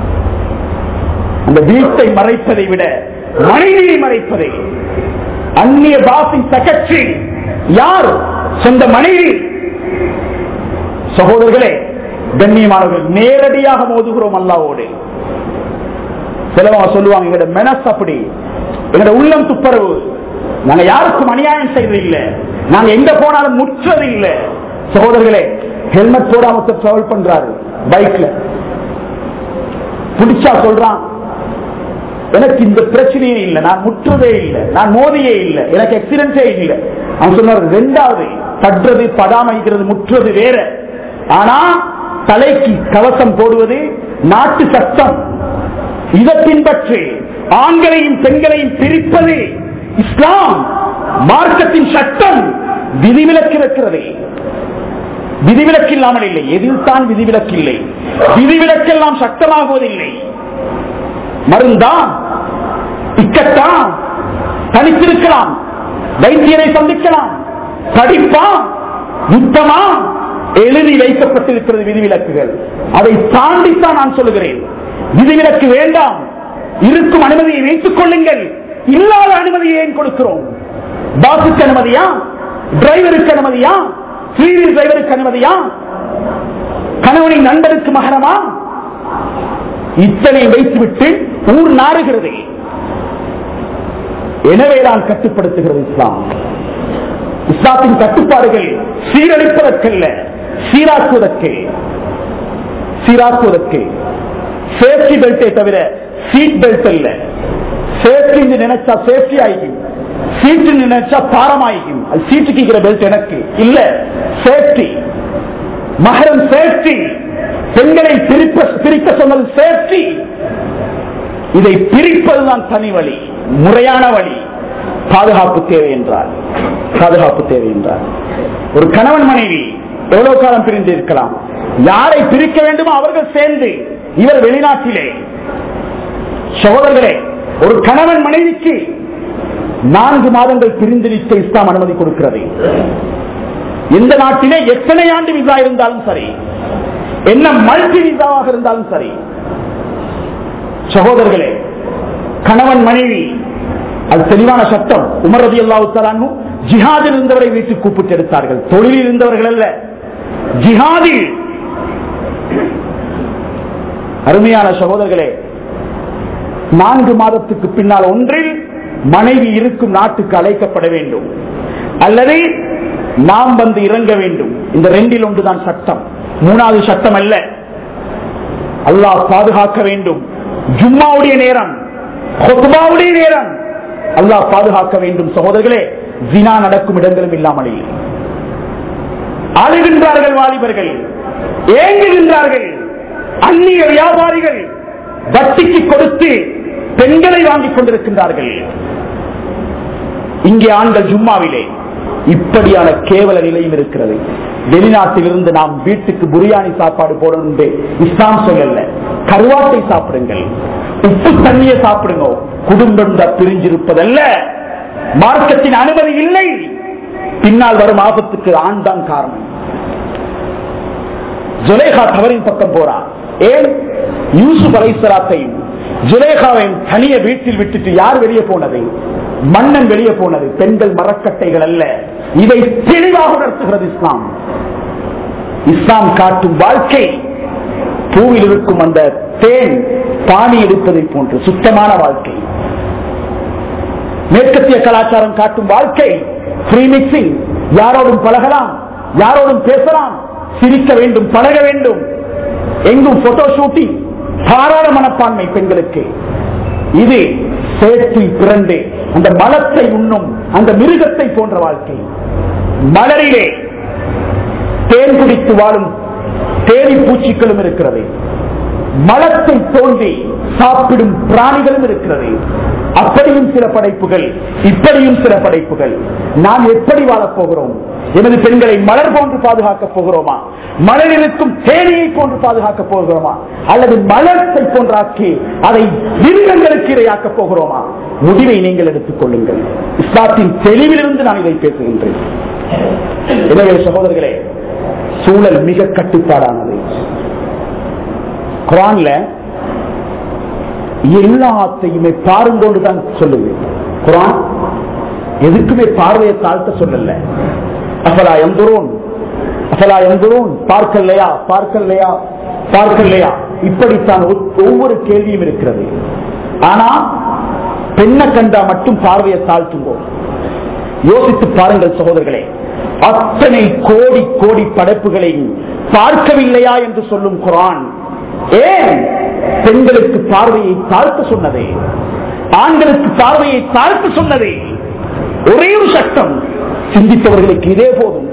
அந்த வீட்டை மறைப்பதை விட மனைவியை மறைப்பதை அந்நிய பாசின் செக்ரட்டரி யார் சொந்த மனைவி சகோதரர்களே கண்ணியமானவர்கள் நேரடியாக மோதுகிறோம் அல்லாவோடு சிலவங்க சொல்லுவாங்க எங்களோட மெனஸ் அப்படி எங்களோட உள்ளம் துப்புரவு நாங்க யாருக்கும் அநியாயம் செய்யறது இல்லை நாங்க எங்க போனாலும் முற்றது இல்லை சகோதரர்களே ஹெல்மெட் போடாம டிராவல் பண்றாரு பைக்ல பிடிச்சா சொல்றான் எனக்கு இந்த பிரச்சனையே இல்லை நான் முற்றதே இல்லை நான் மோதியே இல்லை எனக்கு எக்ஸிடென்டே இல்லை அவன் சொன்னார் ரெண்டாவது தட்டுறது படாமைக்கிறது முற்றுறது வேற ஆனா தலைக்கு கவசம் போடுவது நாட்டு சட்டம் இதை பின்பற்றி ஆண்களையும் பெண்களையும் பிரிப்பது இஸ்லாம் மார்க்கத்தின் சட்டம் விதிவிலக்கு இருக்கிறது விதிவிலக்கு இல்லாமல் இல்லை எதில் தான் விதிவிலக்கு இல்லை விதிவிலக்கெல்லாம் சட்டமாகுவதில்லை மருந்தா இக்கட்டா தனித்திருக்கலாம் வைத்தியரை சந்திக்கலாம் படிப்பா யுத்தமா எழுதி வைக்கப்பட்டிருக்கிறது விதிவிலக்குகள் அதை தாண்டித்தான் நான் சொல்லுகிறேன் விதிவிலக்கு வேண்டாம் இருக்கும் அனுமதியை வைத்துக் கொள்ளுங்கள் இல்லாத அனுமதியை ஏன் கொடுக்கிறோம் பாசுக்கு அனுமதியா டிரைவருக்கு அனுமதியா சீரியல் டிரைவருக்கு அனுமதியா கணவனின் நண்பருக்கு மகரமா இத்தனை வைத்துவிட்டு ஊர் நாடுகிறது எனவேதான் கட்டுப்படுத்துகிறது இஸ்லாம் இஸ்லாத்தின் கட்டுப்பாடுகள் சீரழிப்பதற்கல்ல சீராக்குவதற்கு சீராக்குவதற்கு சேஃப்டி பெல்ட்டை தவிர சீட் பெல்ட் அல்ல சேஃப்டி நினைச்சா சேஃப்டி ஆகிக்கும் சீட்டு நினைச்சா பாரமாகிக்கும் அது சீட்டுக்கு இருக்கிற பெல்ட் எனக்கு இல்ல சேஃப்டி மகரம் சேஃப்டி பெண்களை பிரிப்ப பிரிக்க சொன்னது சேஃப்டி இதை பிரிப்பதுதான் தனி வழி முறையான வழி பாதுகாப்பு தேவை என்றார் பாதுகாப்பு தேவை என்றார் ஒரு கணவன் மனைவி எவ்வளவு காலம் பிரிந்து இருக்கலாம் யாரை பிரிக்க வேண்டுமோ அவர்கள் சேர்ந்து இவர் வெளிநாட்டிலே சகோதரர்களே ஒரு கணவன் மனைவிக்கு நான்கு மாதங்கள் பிரிந்து நிற்க இஸ்லாம் அனுமதி கொடுக்கிறது எந்த நாட்டிலே எத்தனை ஆண்டு விசா இருந்தாலும் சரி என்ன மல்டி விசாவாக இருந்தாலும் சரி சகோதரர்களே கணவன் மனைவி அது தெளிவான சட்டம் உமர் ரதி அல்லாவுத்தலானும் ஜிஹாதில் இருந்தவரை வீட்டுக்கு கூப்பிட்டு எடுத்தார்கள் தொழிலில் இருந்தவர்கள் அல்ல ஜிஹாதில் அருமையான சகோதரர்களே நான்கு மாதத்துக்கு பின்னால் ஒன்றில் மனைவி இருக்கும் நாட்டுக்கு அழைக்கப்பட வேண்டும் அல்லது நாம் வந்து இறங்க வேண்டும் இந்த ரெண்டில் ஒன்றுதான் சட்டம் மூணாவது சட்டம் அல்ல அல்லாஹ் பாதுகாக்க வேண்டும் ஜும்மாவுடைய நேரம் கொத்துபாவுடைய நேரம் அல்லாஹ் பாதுகாக்க வேண்டும் சகோதரர்களே ஜினா நடக்கும் இடங்களும் இல்லாமல் இல்லை அழுகின்றார்கள் வாலிபர்கள் ஏங்குகின்றார்கள் அந்நிய வியாபாரிகள் வட்டிக்கு கொடுத்து பெண்களை வாங்கிக் கொண்டிருக்கின்றார்கள் இங்கே ஆண்கள் ஜும்மாவிலே இப்படியான கேவல நிலையும் இருக்கிறது வெளிநாட்டில் இருந்து நாம் வீட்டுக்கு பிரியாணி சாப்பாடு போடணும் என்று இஸ்லாம் சொல்லல கருவாட்டை சாப்பிடுங்கள் உப்பு தண்ணியை சாப்பிடுங்க குடும்பம் தான் பிரிஞ்சிருப்பதல்ல மார்க்கத்தின் அனுமதி இல்லை பின்னால் வரும் ஆபத்துக்கு ஆண் தான் காரணம் ஜுலேகா தவறின் பக்கம் போறான் ஏன் யூசுப் அலைசலாத்தையும் ஜுலேகாவையும் தனிய வீட்டில் விட்டுட்டு யார் வெளியே போனது மன்னன் வெளியே போனது பெண்கள் மரக்கட்டைகள் அல்ல இதை தெளிவாக உணர்த்துகிறது இஸ்லாம் இஸ்லாம் காட்டும் வாழ்க்கை பூவில் இருக்கும் அந்த தேன் பாணி எடுப்பதை போன்று சுத்தமான வாழ்க்கை மேற்கத்திய கலாச்சாரம் காட்டும் வாழ்க்கை ஃப்ரீ மிக்சிங் யாரோடும் பழகலாம் யாரோடும் பேசலாம் சிரிக்க வேண்டும் பழக வேண்டும் எங்கும் போட்டோ ஷூட்டிங் தாராள மனப்பான்மை பெண்களுக்கு இது சேற்றில் பிறந்து அந்த மலத்தை உண்ணும் அந்த மிருகத்தை போன்ற வாழ்க்கை மலரிலே தேன் குடித்து வாழும் தேனி பூச்சிகளும் இருக்கிறது மலத்தை தோண்டி சாப்பிடும் பிராணிகளும் இருக்கிறது அப்படியும் சில படைப்புகள் இப்படியும் சில படைப்புகள் நாம் எப்படி வாழப் போகிறோம் எனது பெண்களை மலர் போன்று பாதுகாக்கப் போகிறோமா மலர் இருக்கும் தேனியை போன்று பாதுகாக்கப் போகிறோமா அல்லது மலத்தை போன்றாக்கி அதை மிருகங்களுக்கு இரையாக்கப் போகிறோமா முடிவை நீங்கள் எடுத்துக் கொள்ளுங்கள் இஸ்லாத்தின் தெளிவிலிருந்து நான் இதை பேசுகின்றேன் எனவே சகோதரர்களே சூழல் மிக கட்டுப்பாடானது குரான்ல எல்லாத்தையுமே பாருங்கோண்டு தான் சொல்லுது குரான் எதுக்குமே பார்வையை தாழ்த்த சொல்லல அசலா எந்தோன் அசலா எந்தோன் பார்க்கலையா பார்க்கலையா பார்க்கலையா இப்படித்தான் ஒ- ஒவ்வொரு கேள்வியும் இருக்கிறது ஆனா பெண்ணை கண்டா மட்டும் பார்வையை தாழ்த்துங்கோ யோசித்து பாருங்கள் சகோதரர்களே அத்தனை கோடி கோடி படைப்புகளையும் பார்க்கவில்லையா என்று சொல்லும் குரான் ஏன் பெண்களுக்கு பார்வையை தாழ்த்த சொன்னதே ஆண்களுக்கு பார்வையை தாழ்த்த சொன்னதே ஒரே ஒரு சட்டம் சிந்தித்தவர்களுக்கு இதே போதும்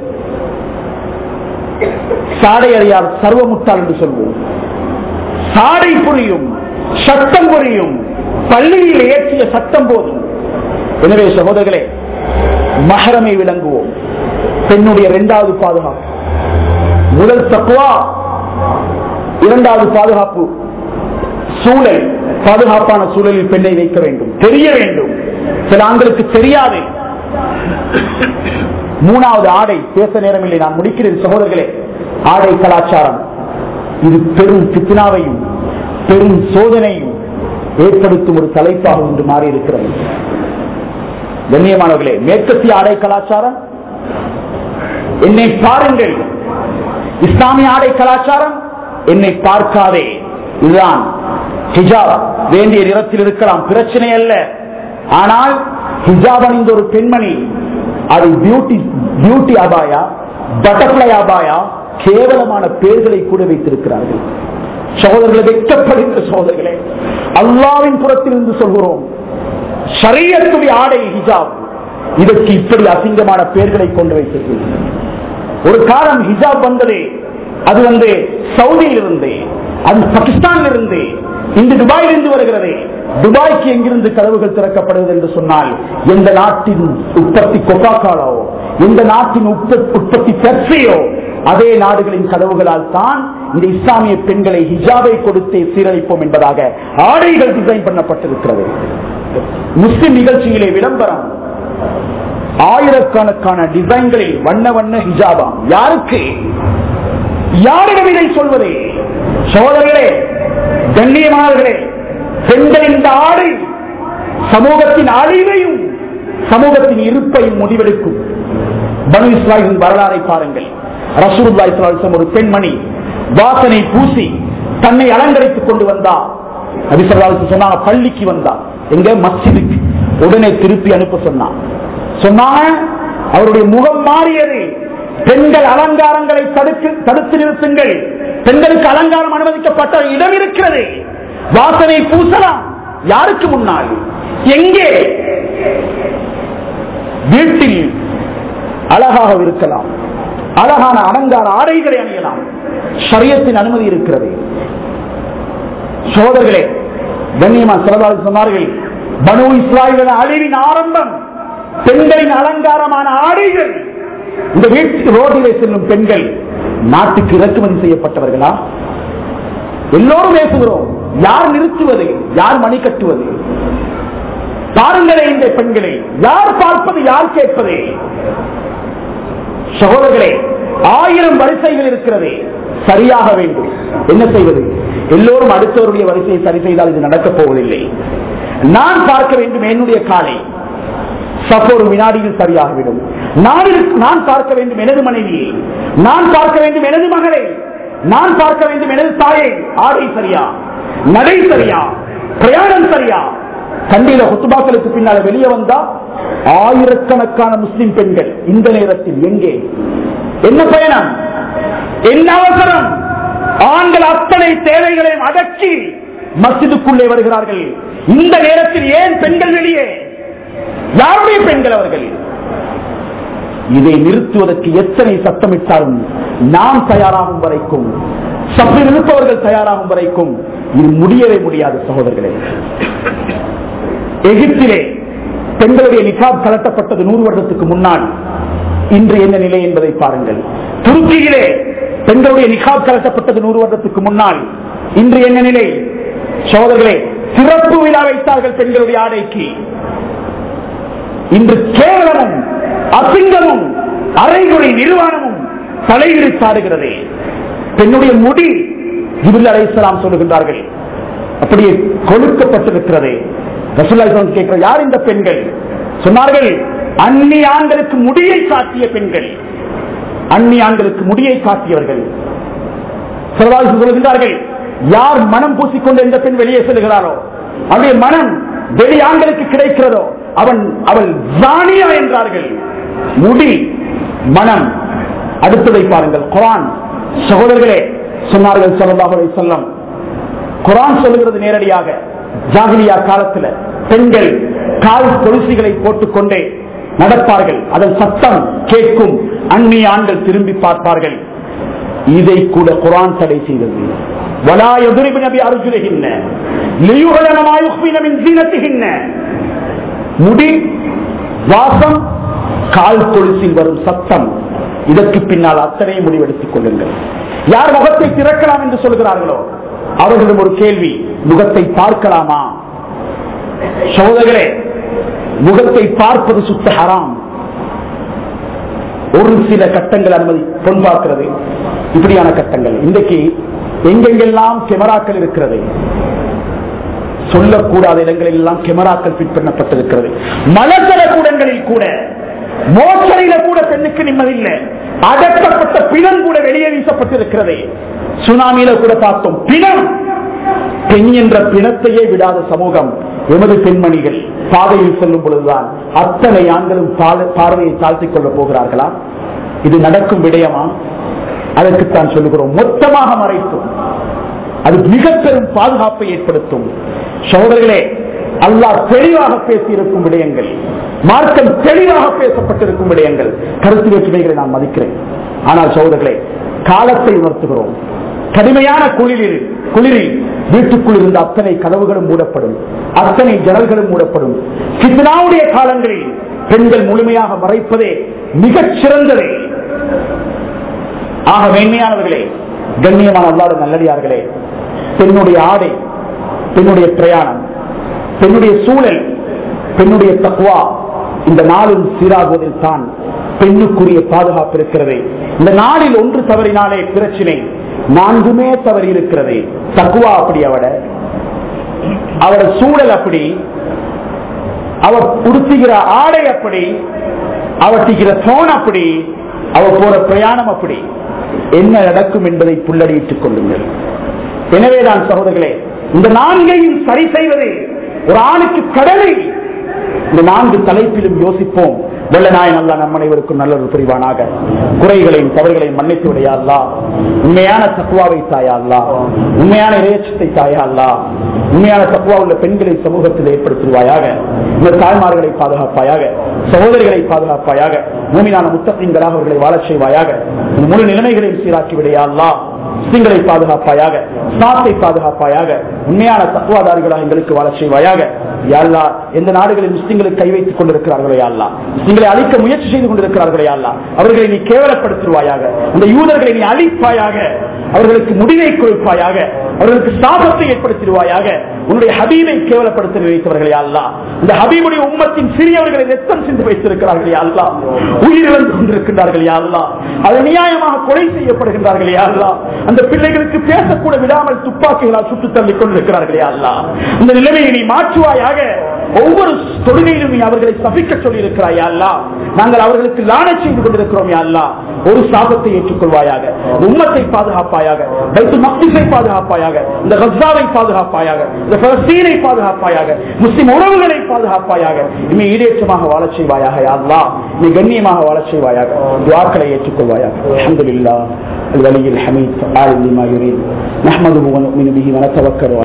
சாடை அறியார் சர்வமுட்டாள் என்று சொல்வோம் சாடை புரியும் சட்டம் புரியும் பள்ளியில் ஏற்றிய சட்டம் போதும் எனவே சகோதரர்களே மகரமை விளங்குவோம் பெண்ணுடைய இரண்டாவது பாதுகாப்பு முதல் தக்குவா இரண்டாவது பாதுகாப்பு சூழல் பாதுகாப்பான சூழலில் பெண்ணை வைக்க வேண்டும் தெரிய வேண்டும் சில ஆண்களுக்கு தெரியாது மூணாவது ஆடை பேச நேரமில்லை நான் முடிக்கிறேன் சகோதரர்களே ஆடை கலாச்சாரம் இது பெரும் பித்னாவையும் பெரும் சோதனையும் ஏற்படுத்தும் ஒரு தலைப்பாக இன்று மாறி இருக்கிறது கண்ணியமானவர்களே மேற்கத்திய ஆடை கலாச்சாரம் என்னை பாருங்கள் இஸ்லாமிய ஆடை கலாச்சாரம் என்னை பார்க்காதே இதுதான் ஹிஜாப் வேண்டிய நிறத்தில் இருக்கலாம் பிரச்சனை அல்ல ஆனால் ஹிஜாப் அணிந்த ஒரு பெண்மணி அது பியூட்டி பியூட்டி அபாயா பட்டர்ஃபிளை அபாயா கேவலமான பெயர்களை கூட வைத்திருக்கிறார்கள் சகோதரர்களை வெட்கப்படுகிற சகோதரர்களே அல்லாவின் புறத்திலிருந்து சொல்கிறோம் ஷரியத்துடைய ஆடை ஹிஜாப் இதற்கு இப்படி அசிங்கமான பெயர்களை கொண்டு வைத்திருக்கிறது ஒரு காலம் ஹிஜாப் வந்தது அது வந்து சவுதியில் இருந்து அது பாகிஸ்தானில் இருந்து இன்று துபாயில் இருந்து வருகிறது துபாய்க்கு எங்கிருந்து கதவுகள் திறக்கப்படுகிறது என்று சொன்னால் எந்த நாட்டின் உற்பத்தி கொக்காக்காலோ எந்த நாட்டின் உற்ப- உற்பத்தி பெப்சியோ அதே நாடுகளின் கதவுகளால் தான் இந்த இஸ்லாமிய பெண்களை ஹிஜாபை கொடுத்தே சீரழிப்போம் என்பதாக ஆடைகள் டிசைன் பண்ணப்பட்டிருக்கிறது முஸ்லிம் நிகழ்ச்சியிலே விளம்பரம் ஆயிரக்கணக்கான டிசைன்களில் வண்ண வண்ண ஹிஜாபா யாருக்கு யாரிடம் இதை சொல்வது சோதரர்களே கண்ணியமானவர்களே பெண்களின் இந்த ஆடை சமூகத்தின் அழிவையும் சமூகத்தின் இருப்பையும் முடிவெடுக்கும் பனு இஸ்ராயின் வரலாறை பாருங்கள் ரசூலுல்லாஹி ஸல்லல்லாஹு அலைஹி வஸல்லம் ஒரு பெண்மணி வாசனை பூசி தன்னை அலங்கரித்துக் கொண்டு வந்தா நபி ஸல்லல்லாஹு அலைஹி வஸல்லம் சொன்னாங்க பள்ளிக்கு வந்தா எங்க மஸ்ஜிதுக்கு உடனே திருப்பி அனுப்ப சொன்னான் சொன்னாங்க அவருடைய முகம் மாறியது பெண்கள் அலங்காரங்களை தடுத்து தடுத்து நிறுத்துங்கள் பெண்களுக்கு அலங்காரம் அனுமதிக்கப்பட்ட இடம் இருக்கிறது வாசனை பூசலாம் யாருக்கு முன்னால் எங்கே வீட்டில் அழகாக இருக்கலாம் அழகான அலங்கார ஆடைகளை அணியலாம் ஷரியத்தின் அனுமதி இருக்கிறது சோதர்களே கண்ணியமா சிறதால் சொன்னார்கள் பனு இஸ்ராயலின் அழிவின் ஆரம்பம் பெண்களின் அலங்காரமான ஆடைகள் இந்த வீட்டு ரோட்டிலே செல்லும் பெண்கள் நாட்டுக்கு இறக்குமதி செய்யப்பட்டவர்களா எல்லோரும் பேசுகிறோம் யார் நிறுத்துவது யார் மணி கட்டுவது பாருங்களே இந்த பெண்களை யார் பார்ப்பது யார் கேட்பது சகோதரர்களே ஆயிரம் வரிசைகள் இருக்கிறது சரியாக வேண்டும் என்ன செய்வது எல்லோரும் அடுத்தவருடைய வரிசையை சரி செய்தால் இது நடக்கப் போவதில்லை நான் பார்க்க வேண்டும் என்னுடைய காலை சப்ப ஒரு வினாடியில் சரியாகிவிடும் நான் இருக்க- நான் பார்க்க வேண்டும் எனது மனைவியை நான் பார்க்க வேண்டும் எனது மகளை நான் பார்க்க வேண்டும் எனது தாயை ஆடை சரியா நடை சரியா பிரயாணம் சரியா கண்டியில ஹுத்துபாக்களுக்கு பின்னால வெளியே வந்தா ஆயிரக்கணக்கான முஸ்லிம் பெண்கள் இந்த நேரத்தில் எங்கே என்ன பயணம் என்ன அவசரம் ஆண்கள் அத்தனை தேவைகளையும் அடக்கி மஸ்ஜிதுக்குள்ளே வருகிறார்கள் இந்த நேரத்தில் ஏன் பெண்கள் வெளியே யாருடைய பெண்கள் அவர்கள் இதை நிறுத்துவதற்கு எத்தனை சத்தமிட்டாலும் நாம் தயாராகும் வரைக்கும் சப்பில் இருப்பவர்கள் தயாராகும் வரைக்கும் இது முடியவே முடியாது சகோதரர்களே எகிப்திலே பெண்களுடைய நிகாப் கலட்டப்பட்டது நூறு வருடத்துக்கு முன்னால் இன்று என்ன நிலை என்பதை பாருங்கள் துருக்கியிலே பெண்களுடைய நிகாப் கலட்டப்பட்டது நூறு வருடத்துக்கு முன்னால் இன்று என்ன நிலை சோதர்களே சிறப்பு விழா வைத்தார்கள் பெண்களுடைய ஆடைக்கு இன்று கேவலமும் அசிங்கமும் அரைகுறை நிர்வாணமும் தலைவிரித்தாடுகிறது பெண்ணுடைய முடி ஜிபில் அலைசலாம் சொல்லுகின்றார்கள் அப்படியே கொழுக்கப்பட்டிருக்கிறது ரசூல்லா கேட்கிற யார் இந்த பெண்கள் சொன்னார்கள் அந்நி ஆண்களுக்கு முடியை காட்டிய பெண்கள் அந்நி ஆண்களுக்கு முடியை காட்டியவர்கள் சிலவாசி சொல்கின்றார்கள் யார் மனம் பூசிக்கொண்டு எந்த பெண் வெளியே செல்கிறாரோ அவருடைய மனம் வெளி ஆண்களுக்கு கிடைக்கிறதோ அவன் அவள் ஜானியா என்றார்கள் முடி மனம் அடுத்ததை பாருங்கள் குரான் சகோதரர்களே சொன்னார்கள் சொல்லதாக சொல்லம் குரான் சொல்லுகிறது நேரடியாக ஜாகிலியா காலத்துல பெண்கள் கால் கொலுசிகளை போட்டுக்கொண்டே நடப்பார்கள் அதன் சத்தம் கேட்கும் அந்நிய ஆண்கள் திரும்பி பார்ப்பார்கள் இதை கூட குரான் தடை செய்தது வலா எதிரிபு நபி அருஜுலகின்ன முடி வாசம் கால் கொலுசில் வரும் சத்தம் இதற்கு பின்னால் அத்தனை முடிவெடுத்துக் கொள்ளுங்கள் யார் முகத்தை திறக்கலாம் என்று சொல்கிறார்களோ அவர்களிடம் ஒரு கேள்வி முகத்தை பார்க்கலாமா சோதகரே முகத்தை பார்ப்பது சுத்த ஹராம் ஒரு சில கட்டங்கள் அனுமதி பொன் பார்க்கிறது இப்படியான கட்டங்கள் இன்றைக்கு எங்கெங்கெல்லாம் கெமராக்கள் இருக்கிறது சொல்லக்கூடாத இடங்களில் எல்லாம் கெமராக்கள் ஃபிட் பண்ணப்பட்டிருக்கிறது மலசல கூடங்களில் கூட மோசடியில கூட பெண்ணுக்கு நிம்மதி இல்லை அடக்கப்பட்ட பிணம் கூட வெளியே வீசப்பட்டிருக்கிறது சுனாமியில கூட பார்த்தோம் பிணம் பெண் என்ற பிணத்தையே விடாத சமூகம் எமது பெண்மணிகள் பாதையில் செல்லும் பொழுதுதான் அத்தனை ஆண்களும் பாத- பார்வையை தாழ்த்திக் கொள்ளப் போகிறார்களா இது நடக்கும் விடயமா அதற்குத்தான் சொல்லுகிறோம் மொத்தமாக மறைத்தும் அது மிக பெரும் பாதுகாப்பை ஏற்படுத்தும் சகோதரர்களே அல்லாஹ் தெளிவாக பேசியிருக்கும் விடயங்கள் மார்க்கம் தெளிவாக பேசப்பட்டிருக்கும் விடயங்கள் கருத்து வேற்றுமைகளை நான் மதிக்கிறேன் ஆனால் சகோதரர்களே காலத்தை உணர்த்துகிறோம் கடுமையான குளிரில் குளிரில் வீட்டுக்குள் இருந்த அத்தனை கதவுகளும் மூடப்படும் அத்தனை ஜன்னல்களும் மூடப்படும் கித்னாவுடைய காலங்களில் பெண்கள் முழுமையாக மறைப்பதே மிகச் சிறந்ததே ஆக மேன்மையானவர்களே கண்ணியமான அல்லாத நல்லடியார்களே பெண்ணுடைய ஆடை பெண்ணுடைய பிரயாணம் பெண்ணுடைய சூழல் பெண்ணுடைய தக்குவா இந்த நாளும் சீராகுவதில் தான் பெண்ணுக்குரிய பாதுகாப்பு இருக்கிறது இந்த நாளில் ஒன்று தவறினாலே பிரச்சனை நான்குமே தவறி இருக்கிறது தக்குவா அப்படி அவட அவட சூழல் அப்படி அவ உடுத்துகிற ஆடை அப்படி அவ தீக்கிற போன் அப்படி அவ போற பிரயாணம் அப்படி என்ன நடக்கும் என்பதை புல்லடியிட்டுக் கொள்ளுங்கள் எனவேதான் சகோதரர்களே இந்த நான்கையும் சரி செய்வது ஒரு ஆணுக்கு கடமை இந்த நான்கு தலைப்பிலும் யோசிப்போம் வெள்ள நாயன் அல்லா நம் அனைவருக்கும் நல்ல ஒரு புரிவானாக குறைகளையும் தவறுகளையும் மன்னித்து விடையா அல்லா உண்மையான தக்குவாவை தாயா அல்லா உண்மையான இறையச்சத்தை தாயா அல்லா உண்மையான தக்குவா உள்ள பெண்களை சமூகத்தில் ஏற்படுத்துவாயாக இந்த தாய்மார்களை பாதுகாப்பாயாக சகோதரிகளை பாதுகாப்பாயாக பூமியான முத்தத்தின்களாக அவர்களை வாழச் செய்வாயாக இந்த முழு நிலைமைகளையும் சீராக்கி விடையா அல்லா முஸ்லிம்களை பாதுகாப்பாயாக சாத்தை பாதுகாப்பாயாக உண்மையான தத்துவாதாரிகளாக எங்களுக்கு வாழச் செய்வாயாக யாழ்லா எந்த நாடுகளில் முஸ்லிம்களுக்கு கை வைத்துக் கொண்டிருக்கிறார்களோ யாழ்லா முஸ்லிம்களை அழிக்க முயற்சி செய்து கொண்டிருக்கிறார்களோ யாழ்லா அவர்களை நீ கேவலப்படுத்துவாயாக இந்த யூதர்களை நீ அழிப்பாயாக அவர்களுக்கு முடிவை கொடுப்பாயாக அவர்களுக்கு சாபத்தை ஏற்படுத்திடுவாயாக உன்னுடைய ஹபீபை கேவலப்படுத்த நினைத்தவர்களே அல்லா இந்த ஹபீபுடைய உம்மத்தின் சிறியவர்களை ரத்தம் சிந்து வைத்திருக்கிறார்களே அல்லா உயிரிழந்து கொண்டிருக்கின்றார்களே அல்லா அது நியாயமாக கொலை செய்யப்படுகின்றார்களே அல்லா அந்த பிள்ளைகளுக்கு பேசக்கூட விடாமல் துப்பாக்கிகளால் சுட்டு தள்ளிக் கொண்டிருக்கிறார்களே அல்லா இந்த நிலைமையை நீ மாற்றுவாயாக ஒவ்வொரு தொழுகையிலும் நீ அவர்களை சபிக்க சொல்லி இருக்கிறாய் அல்லா நாங்கள் அவர்களுக்கு லான செய்து கொண்டிருக்கிறோம் யா அல்லா ஒரு சாபத்தை ஏற்றுக்கொள்வாயாக இந்த உம்மத்தை பாதுகாப்பாயாக பைத்து மக்திஸை பாதுகாப்பாயாக இந்த கஸ்ஸாவை பாதுகாப்பாயாக இந்த பலஸ்தீனை பாதுகாப்பாயாக முஸ்லிம் உறவுகளை பாதுகாப்பாயாக இனி ஈடேற்றமாக வாழச் செய்வாயாக யா அல்லா நீ கண்ணியமாக வாழச் செய்வாயாக துவாக்களை ஏற்றுக்கொள்வாயாக அல்ஹம்துலில்லாஹ் الولي الحميد فعال لما يريد نحمده ونؤمن به ونتوكل عليه